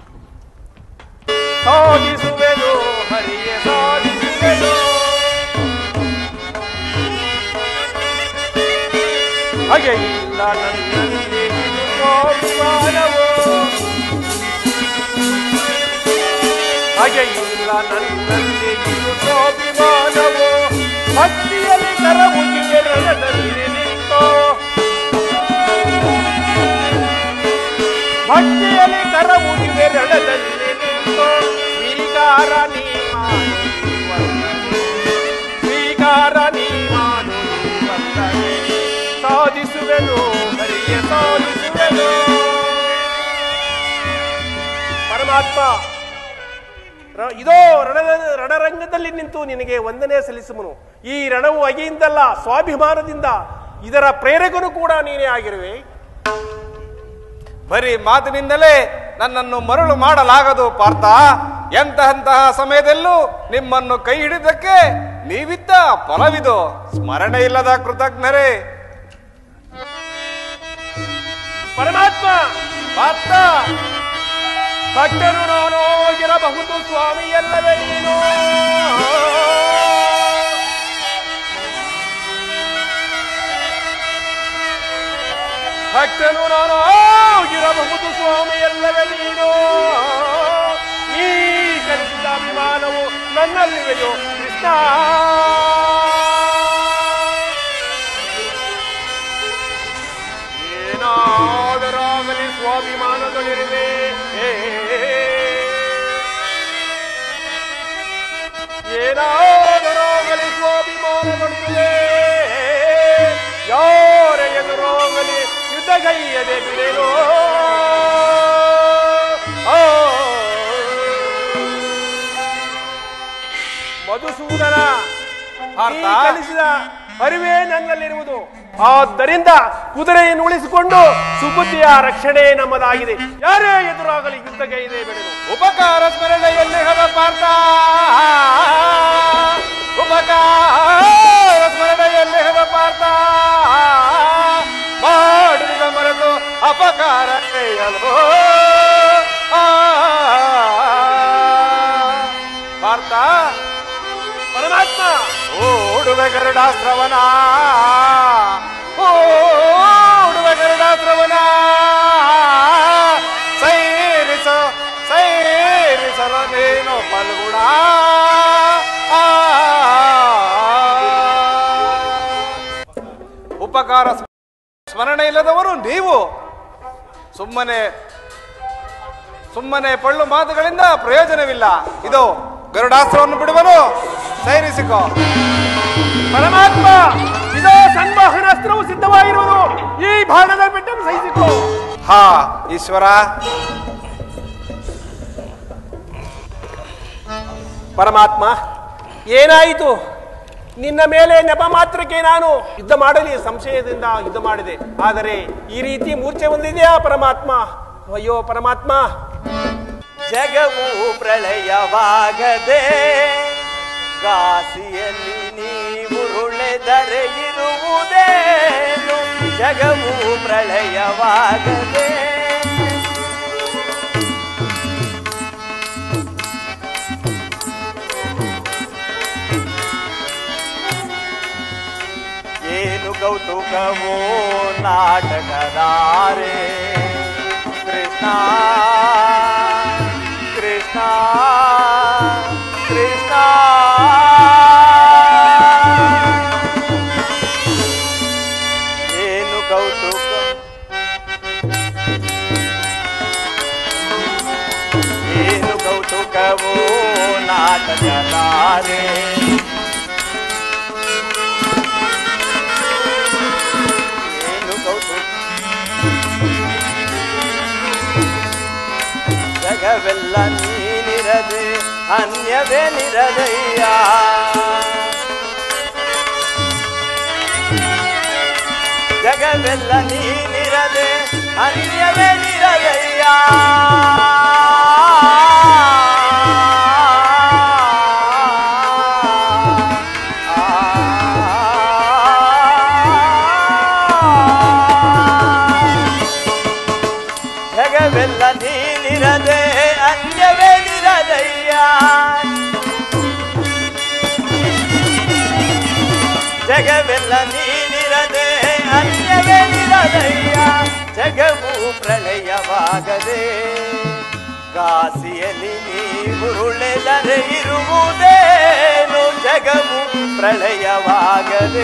ಸಾಧಿಸುವೆನು ಹರಿಯೇ ಸಾಧಿಸುವೆನು ಹಾಗೆ ಇಲ್ಲ ನನ್ನಲ್ಲಿ ಇದು ಸ್ವಾಭಿಮಾನವು ಹಾಗೆ ಇಲ್ಲ ನನ್ನಲ್ಲಿ ಇದು ಸ್ವಾಭಿಮಾನವು ಭಕ್ತಿಯಲ್ಲಿ ಕರವುಗಿಗೆ ರಣದಲ್ಲಿ ನಿಂತೋ ಭಕ್ತಿಯಲ್ಲಿ ಕರವುಗಿವೆ ರಣದಲ್ಲಿ ನಿಂತೋ ಸ್ವೀಕಾರ ನೀ ಮಾಡು ವಂದನೆ. ಸ್ವೀಕಾರ ನೀ ಮಾಡು ವಂದನೆ. ಸಾಧಿಸುವೆನು ಹರಿಯ ಸಾಧಿಸುವೆನು ಪರಮಾತ್ಮ ರ- ಇದೋ ರಣದ ರಣರಂಗದಲ್ಲಿ ನಿಂತು ನಿನಗೆ ವಂದನೆ ಸಲ್ಲಿಸುವನು ಈ ರಣವು ಅಗೆಯಿಂದಲ್ಲ ಸ್ವಾಭಿಮಾನದಿಂದ ಇದರ ಪ್ರೇರಕನು ಕೂಡ ನೀನೇ ಆಗಿರುವೆ ಬರೀ ಮಾತಿನಿಂದಲೇ ನನ್ನನ್ನು ಮರಳು ಮಾಡಲಾಗದು ಪಾರ್ಥ ಎಂತಹಂತಹ ಸಮಯದಲ್ಲೂ ನಿಮ್ಮನ್ನು ಕೈ ಹಿಡಿದಕ್ಕೆ ನೀವಿದ್ದ ಫಲವಿದು ಸ್ಮರಣೆ ಇಲ್ಲದ ಕೃತಜ್ಞರೇ ಪರಮಾತ್ಮ ಪಾರ್ಥ ಭಕ್ತನು ನಾನು ಹೋಗಿರಬಹುದು ಸ್ವಾಮಿ ಎಲ್ಲವೇ ನೀನು ಭಕ್ತನು ನಾನು ಹೋಗಿರಬಹುದು ಸ್ವಾಮಿ ಎಲ್ಲವೇ ನೀನು ನೀ ಕಲಿಸಿದ ಅಭಿಮಾನವು ನನ್ನಲ್ಲಿವೆಯೋ ಕೃಷ್ಣ ಏನಾದರಾಗಲಿ ಸ್ವಾಭಿಮಾನಗಳಿರುವೆ ಏನಾದರಾಗಲಿ ಸ್ವಾಭಿಮಾನಗಳಿರುವೆ ಯಾರ ಎದುರಾಗಲಿ ಯುದ್ಧಗೈಯದೆ ಬಿಡೆನೋ ಆ. ಮಧುಸೂದನ ಪಾರ್ಥ. ನೀ ಕಲಿಸಿದ ಅರಿವೇ ನನ್ನಲ್ಲಿರುವುದು ಆದ್ದರಿಂದ ಕುದುರೆಯನ್ನು ಉಳಿಸಿಕೊಂಡು ಸುಬುದ್ಧಿಯ ರಕ್ಷಣೆ ನಮ್ಮದಾಗಿದೆ ಯಾರೇ ಎದುರಾಗಲಿ ಯುದ್ಧಗೈದೆ ಬೆಳೆದು ಉಪಕಾರ ಸ್ಮರಣೆಯಲ್ಲಿ ಹದ ಪಾರ್ಥ ಉಪಕಾರ ಸ್ಮರಣೆಯಲ್ಲಿ ಹದ ಪಾರ್ಥ ಮಾಡುವುದ ಮರೆತು ಅಪಕಾರ ಕೈಯಲು ಪಾರ್ಥ ಪರಮಾತ್ಮ ಓಡುವ ಗರುಡಾಸ್ತ್ರವನ ಓಡುವ ಗರುಡಾಸ್ತ್ರವನ ಸೈರಿಸ ಸೈರಿಸಲು ನೀನು ಫಲ್ಗುಣ ಉಪಕಾರ ಸ್ಮರಣೆ ಇಲ್ಲದವರು ನೀವು ಸುಮ್ಮನೆ ಸುಮ್ಮನೆ ಪಳ್ಳು ಮಾತುಗಳಿಂದ ಪ್ರಯೋಜನವಿಲ್ಲ ಇದು ಗರುಡಾಸ್ತ್ರವನ್ನು ಬಿಡುವನು ಸೈರಿಸಿಕೋ ಪರಮಾತ್ಮ ಇದೋ ಸಂವಹನಾಸ್ತ್ರವು ಸಿದ್ಧವಾಗಿರುವುದು ಈ ಭಾಗದ ಬಿಟ್ಟನ್ನು ಸಹಿಸಿಕೊ ಹಾ ಈಶ್ವರ ಪರಮಾತ್ಮ ಏನಾಯಿತು ನಿನ್ನ ಮೇಲೆ ನೆಪ ಮಾತ್ರಕ್ಕೆ ನಾನು ಯುದ್ಧ ಮಾಡಲಿ ಸಂಶಯದಿಂದ ಯುದ್ಧ ಮಾಡಿದೆ ಆದರೆ ಈ ರೀತಿ ಮೂರ್ಛೆ ಹೊಂದಿದೆಯಾ ಪರಮಾತ್ಮ ಅಯ್ಯೋ ಪರಮಾತ್ಮ ಜಗವು ಪ್ರಳಯವಾಗದೆ ಗಾಸಿಯಲ್ಲಿ ನೀವುರುಳೆದರೆ ಇರುವುದೇನು ಜಗವು ಪ್ರಳಯವಾಗದೆ ಏನು ಕೌತುಕವೋ ನಾಟಕದಾರೆ ಕೃಷ್ಣ ಕೃಷ್ಣ ಕೃಷ್ಣ ಏನು ಕೌತುಕ ಏನು ಕೌತುಕವೋ ನಾಟಕದಾರೆ ಏನು ಕೌತುಕ ಜಗವೆಲ್ಲ ನೀನಿರದೆ ಅನ್ಯವೇ ನಿರದಯ್ಯ ಜಗವೆಲ್ಲ ನೀನಿರದೆ ಅನ್ಯವೇ ನಿರದಯ್ಯ ಜಗವೆಲ್ಲ ನೀನಿರದೆ ಅನ್ಯವೇ ನಿರದಯ್ಯ ಜಗವೆಲ್ಲ ನೀನಿರದೆ ಅನ್ಯವೇ ನಿರದಯ್ಯ ಜಗವು ಪ್ರಳಯವಾಗದೆ ಗಾಸಿಯಲ್ಲಿ ನೀವುರುಳೆದರೆ ಇರುವುದೇನು ಜಗವು ಪ್ರಳಯವಾಗದೆ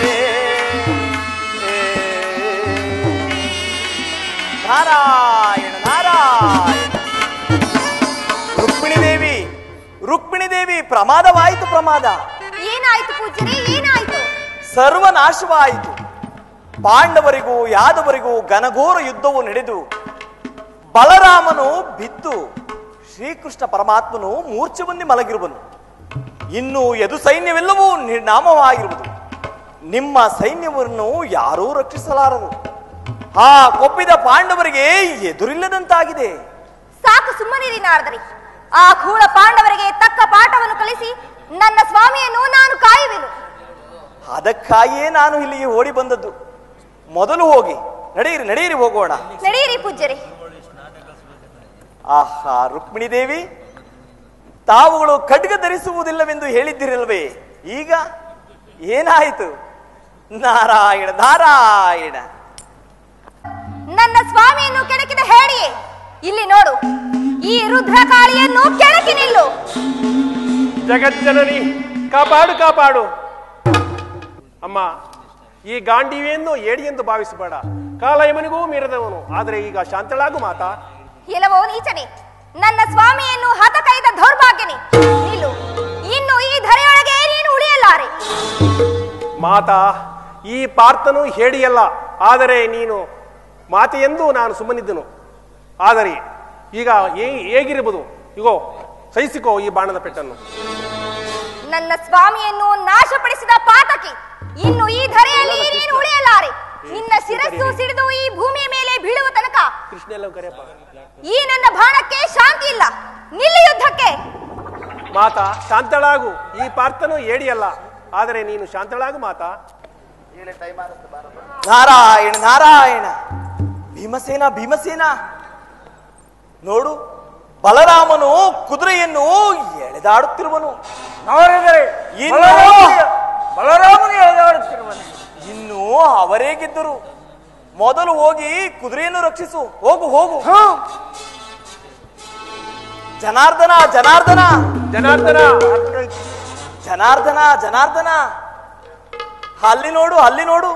ನಾರಾಯಣ ನಾರಾಯಣ ರುಕ್ಮಿಣಿ ದೇವಿ ರುಕ್ಮಿಣಿ ದೇವಿ ಪ್ರಮಾದವಾಯಿತು ಪ್ರಮಾದ ಏನಾಯ್ತು ಪೂಜ್ಯರೇ ಏನಾಯ್ತು ಸರ್ವನಾಶವಾಯಿತು ಪಾಂಡವರಿಗೂ ಯಾದವರಿಗೂ ಘನಘೋರ ಯುದ್ಧವು ನಡೆದು ಬಲರಾಮನು ಬಿದ್ದು ಶ್ರೀಕೃಷ್ಣ ಪರಮಾತ್ಮನು ಮೂರ್ಛೆ ಹೊಂದಿ ಮಲಗಿರುವನು ಇನ್ನು ಎದು ಸೈನ್ಯವೆಲ್ಲವೂ ನಿರ್ನಾಮವಾಗಿರುವುದು ನಿಮ್ಮ ಸೈನ್ಯವನ್ನು ಯಾರೂ ರಕ್ಷಿಸಲಾರರು ಆ ಕೊಪ್ಪಿದ ಪಾಂಡವರಿಗೆ ಎದುರಿಲ್ಲದಂತಾಗಿದೆ ಸಾಕು ಸುಮ್ಮನಿರಿ ನಾರದರಿ ಆ ಕೂಳ ಪಾಂಡವರಿಗೆ ತಕ್ಕ ಪಾಠವನ್ನು ಕಲಿಸಿ ನನ್ನ ಸ್ವಾಮಿಯನ್ನು ನಾನು ಕಾಯುವೆನು ಅದಕ್ಕಾಗಿಯೇ ನಾನು ಇಲ್ಲಿಗೆ ಓಡಿ ಬಂದದ್ದು ಮೊದಲು ಹೋಗಿ ನಡೆಯಿರಿ ನಡೆಯಿರಿ ಹೋಗೋಣ ನಡೆಯಿರಿ ಪೂಜ್ಯರೇ ಆಹಾ ರುಕ್ಮಿಣಿ ದೇವಿ ತಾವುಗಳು ಖಡ್ಗ ಧರಿಸುವುದಿಲ್ಲವೆಂದು ಹೇಳಿದ್ದಿರಲ್ವೇ ಈಗ ಏನಾಯಿತು ನಾರಾಯಣ ನಾರಾಯಣ ನನ್ನ ಸ್ವಾಮಿಯನ್ನು ಕೆಣಕಿದ ಹೇಳಿಯೇ ಇಲ್ಲಿ ನೋಡು ಈ ರುದ್ರಕಾಳಿಯನ್ನು ಕೆಣಕಿ ನಿಲ್ಲು ಜಗಜ್ಜನನಿ ಕಾಪಾಡು ಕಾಪಾಡು ಅಮ್ಮ ಈ ಗಾಂಡೀವಿಯನ್ನು ಏಡಿ ಎಂದು ಭಾವಿಸಬೇಡ ಕಾಲಯಮನಿಗೂ ಮೀರದವನು ಆದರೆ ಈಗ ಶಾಂತಳಾಗು ಮಾತಾ ಇಲ್ಲವೋ ನೀಚನೆ ನನ್ನ ಸ್ವಾಮಿಯನ್ನು ಹತಕೈದ ದೌರ್ಭಾಗ್ಯನೆ ನಿಲ್ಲು ಇನ್ನು ಈ ಧರೆಯೊಳಗೆ ನೀನು ಉಳಿಯಲಾರೆ ಮಾತಾ ಈ ಪಾರ್ಥನು ಹೇಡಿಯಲ್ಲ ಆದರೆ ನೀನು ಮಾತೆಯೆಂದು ನಾನು ಸುಮ್ಮನಿದ್ದನು ಆದರೆ ಈಗ ಹೇ- ಹೇಗಿರಬಹುದು ಇಗೋ ಸಹಿಸಿಕೋ ಈ ಬಾಣದ ಪೆಟ್ಟನ್ನು ನನ್ನ ಸ್ವಾಮಿಯನ್ನು ನಾಶಪಡಿಸಿದ ಪಾತಕಿ ಇನ್ನು ಈ ಧರೆಯಲ್ಲಿ ನೀನು ಉಳಿಯಲಾರೆ ನಿನ್ನ ಶಿರಸ್ಸು ಸಿಡಿದು ಈ ಭೂಮಿಯ ಮೇಲೆ ಬೀಳುವ ತನಕ ಕೃಷ್ಣ ಎಲ್ಲ ಕರೆಯಪ್ಪ ಈ ನನ್ನ ಬಾಣಕ್ಕೆ ಶಾಂತಿ ಇಲ್ಲ ನಿಲ್ಲಿ ಯುದ್ಧಕ್ಕೆ ಮಾತಾ ಶಾಂತಳಾಗು ಈ ಪಾರ್ಥನು ಏಡಿಯಲ್ಲ ಆದರೆ ನೀನು ಶಾಂತಳಾಗು ಮಾತಾ ನಾರಾಯಣ ನಾರಾಯಣ ಭೀಮಸೇನ ಭೀಮಸೇನ ನೋಡು ಬಲರಾಮನು ಕುದುರೆಯನ್ನು ಎಳೆದಾಡುತ್ತಿರುವನು ನೋಡಿದರೆ ಇನ್ನು ಬಲರಾಮನು- ಬಲರಾಮನು ಎಳೆದಾಡುತ್ತಿರುವನು ಇನ್ನು ಅವರೇ ಗೆದ್ದರು ಮೊದಲು ಹೋಗಿ ಕುದುರೆಯನ್ನು ರಕ್ಷಿಸು ಹೋಗು ಹೋಗು ಜನಾರ್ದನ ಜನಾರ್ದನ ಜನಾರ್ದನ ಜನಾರ್ದನ ಜನಾರ್ದನ ಅಲ್ಲಿ ನೋಡು ಅಲ್ಲಿ ನೋಡು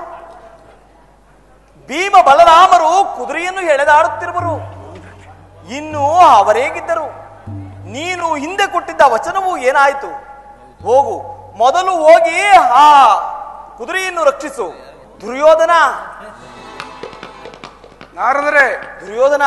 ಭೀಮ ಬಲರಾಮರು ಕುದುರೆಯನ್ನು ಎಳೆದಾಡುತ್ತಿರುವರು ಇನ್ನು ಅವರೇ ಗೆದ್ದರು ನೀನು ಹಿಂದೆ ಕೊಟ್ಟಿದ್ದ ವಚನವು ಏನಾಯಿತು ಹೋಗು ಮೊದಲು ಹೋಗಿ ಆ ಕುದುರೆಯನ್ನು ರಕ್ಷಿಸು ದುರ್ಯೋಧನ ನಾರದರೆ ದುರ್ಯೋಧನ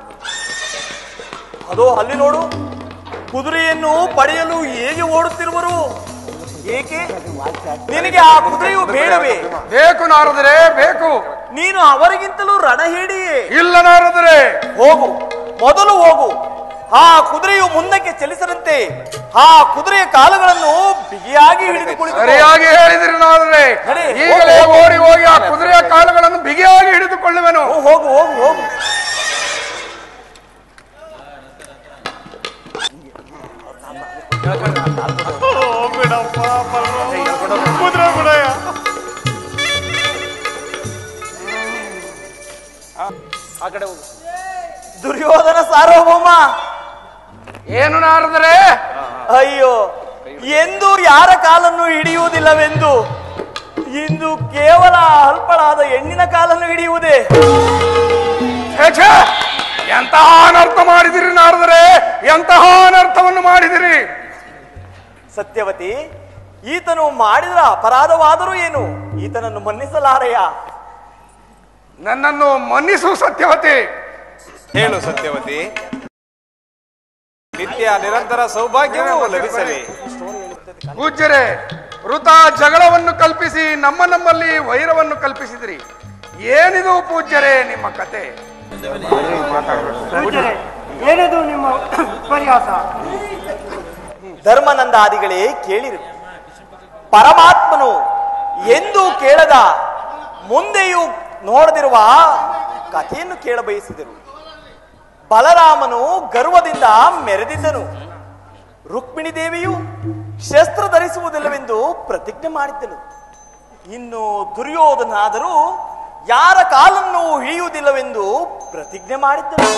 ಅದೋ ಅಲ್ಲಿ ನೋಡು ಕುದುರೆಯನ್ನು ಪಡೆಯಲು ಹೇಗೆ ಓಡುತ್ತಿರುವರು ಏಕೆ ನಿನಗೆ ಆ ಕುದುರೆಯು ಬೇಡವೇ ಬೇಕು ನಾರದರೆ ಬೇಕು ನೀನು ಅವರಿಗಿಂತಲೂ ರಣಹೇಡಿಯೇ ಇಲ್ಲ ನಾರದರೆ ಹೋಗು ಮೊದಲು ಹೋಗು ಆ ಕುದುರೆಯು ಮುಂದಕ್ಕೆ ಚಲಿಸದಂತೆ ಆ ಕುದುರೆಯ ಕಾಲುಗಳನ್ನು ಬಿಗಿಯಾಗಿ ಹಿಡಿದು ಕುಳಿತು ಸರಿಯಾಗಿ ಹೇಳಿದಿರಿ ನಾರದರೆ ನಡೆ, ಈಗಲೇ ಹೋಗು, ಹೋಗು. ಓಡಿ ಹೋಗಿ ಆ ಕುದುರೆಯ ಕಾಲುಗಳನ್ನು ಬಿಗಿಯಾಗಿ ಹಿಡಿದುಕೊಳ್ಳುವೆನು ಹೋಗು ಹೋಗು ಹೋಗು ಆ ಕಡೆ ಹೋಗು ದುರ್ಯೋಧನ ಸಾರ್ವಭೌಮ ಏನು ನಾರದರೆ ಅಯ್ಯೋ ಎಂದು ಯಾರ ಕಾಲನ್ನು ಹಿಡಿಯುವುದಿಲ್ಲವೆಂದು ಇಂದು ಕೇವಲ ಅಲ್ಪಳಾದ ಹೆಣ್ಣಿನ ಕಾಲನ್ನು ಹಿಡಿಯುವುದೇ ಛೇ, ಛೇ! ಎಂತಹ ಅನರ್ಥ ಮಾಡಿದಿರಿ ನಾರದರೆ ಎಂತಹ ಅನರ್ಥವನ್ನು ಮಾಡಿದಿರಿ ಸತ್ಯವತಿ ಈತನು ಮಾಡಿದ ಅಪರಾಧವಾದರೂ ಏನು ಈತನನ್ನು ಮನ್ನಿಸಲಾರೆಯ ನನ್ನನ್ನು ಮನ್ನಿಸು ಸತ್ಯವತಿ ಹೇಳು ಸತ್ಯವತಿ ನಿತ್ಯ ನಿರಂತರ ಸೌಭಾಗ್ಯವೂ ಲಭಿಸಲಿ ಪೂಜ್ಯರೇ ವೃತ ಜಗಳವನ್ನು ಕಲ್ಪಿಸಿ ನಮ್ಮ ನಮ್ಮಲ್ಲಿ ವೈರವನ್ನು ಕಲ್ಪಿಸಿದಿರಿ ಏನಿದು ಪೂಜ್ಯರೇ ನಿಮ್ಮ ಕತೆ ಪೂಜ್ಯರೇ, ಏನದು ನಿಮ್ಮ ಉಪನ್ಯಾಸ ಧರ್ಮನಂದಾದಿಗಳೇ ಕೇಳಿರು ಪರಮಾತ್ಮನು ಎಂದು ಕೇಳದ ಮುಂದೆಯೂ ನೋಡದಿರುವ ಕಥೆಯನ್ನು ಕೇಳಬಯಸಿದರು ಬಲರಾಮನು ಗರ್ವದಿಂದ ಮೆರೆದಿದ್ದನು ರುಕ್ಮಿಣಿ ದೇವಿಯು ಶಸ್ತ್ರ ಧರಿಸುವುದಿಲ್ಲವೆಂದು ಪ್ರತಿಜ್ಞೆ ಮಾಡಿದ್ದನು ಇನ್ನು ದುರ್ಯೋಧನಾದರೂ ಯಾರ ಕಾಲನ್ನು ಹಿಡಿಯುವುದಿಲ್ಲವೆಂದು ಪ್ರತಿಜ್ಞೆ ಮಾಡಿದ್ದನು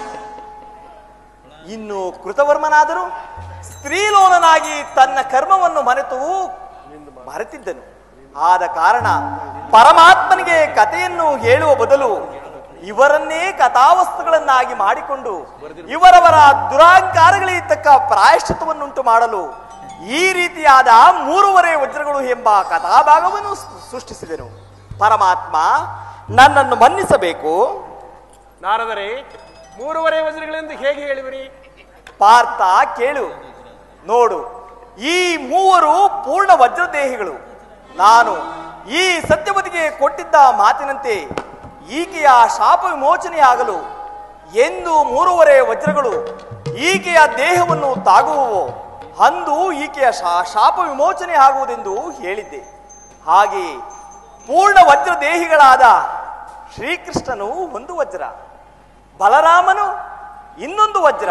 ಇನ್ನು ಕೃತವರ್ಮನಾದರೂ ಸ್ತ್ರೀಲೋಲನಾಗಿ ತನ್ನ ಕರ್ಮವನ್ನು ಮರೆತು ಮರೆತಿದ್ದನು ಆದ ಕಾರಣ ಪರಮಾತ್ಮನಿಗೆ ಕಥೆಯನ್ನು ಹೇಳುವ ಬದಲು ಇವರನ್ನೇ ಕಥಾವಸ್ತುಗಳನ್ನಾಗಿ ಮಾಡಿಕೊಂಡು ಇವರವರ ದುರಾಂಕಾರಗಳಿಗೆ ತಕ್ಕ ಪ್ರಾಯಶ್ಚಿತ್ತವನ್ನುಂಟು ಮಾಡಲು ಈ ರೀತಿಯಾದ ಮೂರುವರೆ ವಜ್ರಗಳು ಎಂಬ ಕಥಾಭಾಗವನ್ನು ಸೃ- ಸೃಷ್ಟಿಸಿದನು ಪರಮಾತ್ಮ ನನ್ನನ್ನು ಮನ್ನಿಸಬೇಕು ನಾರದರೆ ಮೂರುವರೆ ವಜ್ರಗಳೆಂದು ಹೇಗೆ ಹೇಳಿವಿರಿ ಪಾರ್ಥ ಕೇಳು ನೋಡು ಈ ಮೂವರು ಪೂರ್ಣ ವಜ್ರದೇಹಿಗಳು ನಾನು ಈ ಸತ್ಯವತಿಗೆ ಕೊಟ್ಟಿದ್ದ ಮಾತಿನಂತೆ ಈಕೆಯ ಶಾಪ ವಿಮೋಚನೆಯಾಗಲು ಎಂದು ಮೂರುವರೆ ವಜ್ರಗಳು ಈಕೆಯ ದೇಹವನ್ನು ತಾಗುವವೋ ಅಂದು ಈಕೆಯ ಶಾ- ಶಾಪ ವಿಮೋಚನೆ ಆಗುವುದೆಂದು ಹೇಳಿದ್ದೆ ಹಾಗೆಯೇ ಪೂರ್ಣ ವಜ್ರ ದೇಹಿಗಳಾದ ಶ್ರೀಕೃಷ್ಣನು ಒಂದು ವಜ್ರ ಬಲರಾಮನು ಇನ್ನೊಂದು ವಜ್ರ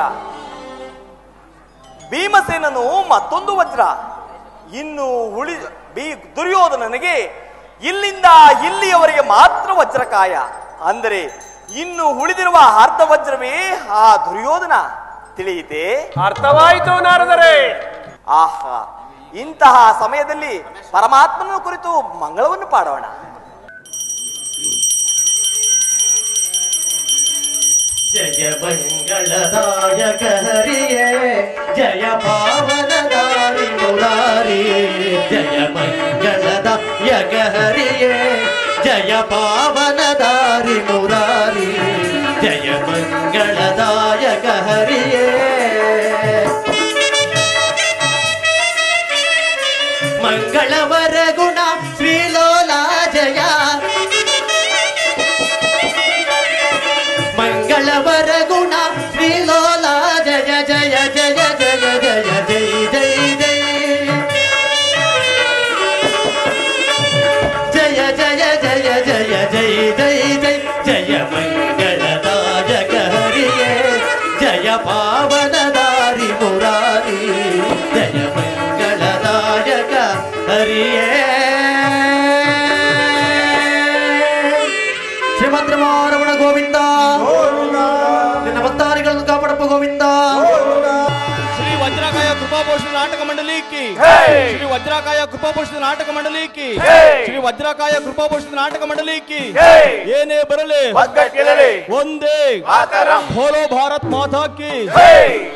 ಭೀಮಸೇನನು ಮತ್ತೊಂದು ವಜ್ರ ಇನ್ನು ಉಳಿ ಬಿ ದುರ್ಯೋಧನನಿಗೆ ಇಲ್ಲಿಂದ ಇಲ್ಲಿಯವರೆಗೆ ಮಾತ್ರ ವಜ್ರಕಾಯ ಅಂದರೆ ಇನ್ನು ಉಳಿದಿರುವ ಅರ್ಧ ವಜ್ರವೇ ಆ ದುರ್ಯೋಧನ ತಿಳಿಯಿತೆ ಅರ್ಥವಾಯಿತು ನಾರದರೆ ಆಹಾ ಇಂತಹ ಸಮಯದಲ್ಲಿ ಪರಮಾತ್ಮನ ಕುರಿತು ಮಂಗಳವನ್ನು ಪಾಡೋಣ ಜಯ ಮಂಗಳದಾಯಕ ಹರಿಯೇ ಜಯ ಪಾವನದಾರಿ ಮುರಾರಿ ಜಯ ಮಂಗಳದಾಯಕ ಹರಿಯೇ ಜಯ ಪಾವನದಾರಿ ಮುರಾರಿ ಜಯ ಮಂಗಳದಾಯಕ ಹರಿಯೇ ಮಂಗಳವರ ಗುಣ ಶ್ರೀಲೋಲ ಜಯ ಮಂಗಳವರ ಗುಣ ಶ್ರೀಲೋಲ ಜಯ ಜಯ ಜಯ ಜಯ ಜಯ ಜೈ ಜೈ ಜೈ ಜಯ ಜಯ ಜಯ ಜಯ ಜೈ ಜೈ ಜೈ ಜಯ ಮಂಗಳದಾಯಕ ಹರಿಯೇ ಜಯ ಪಾವನದಾರಿ ಮುರಾರಿ ಜಯ ಮಂಗಳದಾಯಕ ಹರಿಯೇ ಶ್ರೀಮಂತ್ರಮಾರಮಣ ಗೋವಿಂದ ನಿನ್ನ ಭಕ್ತಾರಿಗಳನ್ನು ಕಾಪಾಡಪ್ಪ ಗೋವಿಂದ ಶ್ರೀ ವಜ್ರಾಕಾಯ ಕೃಪಾಪೋಷಣ ನಾಟಕ ಮಂಡಲಿಕ್ಕೆ ಶ್ರೀ ವಜ್ರಾಕಾಯ ಕೃಪಾಪೋಷಣ ನಾಟಕ ಮಂಡಲಿಕ್ಕೆ ಶ್ರೀ ವಜ್ರಾಕಾಯ ಕೃಪಾಪೋಷಣ ನಾಟಕ ಮಂಡಲಿಕ್ಕೆ ಏನೇ ಬರಲಿ ಒಂದೇ ಭೋಲೋ ಭಾರತ್ ಮಾತಾ ಕಿ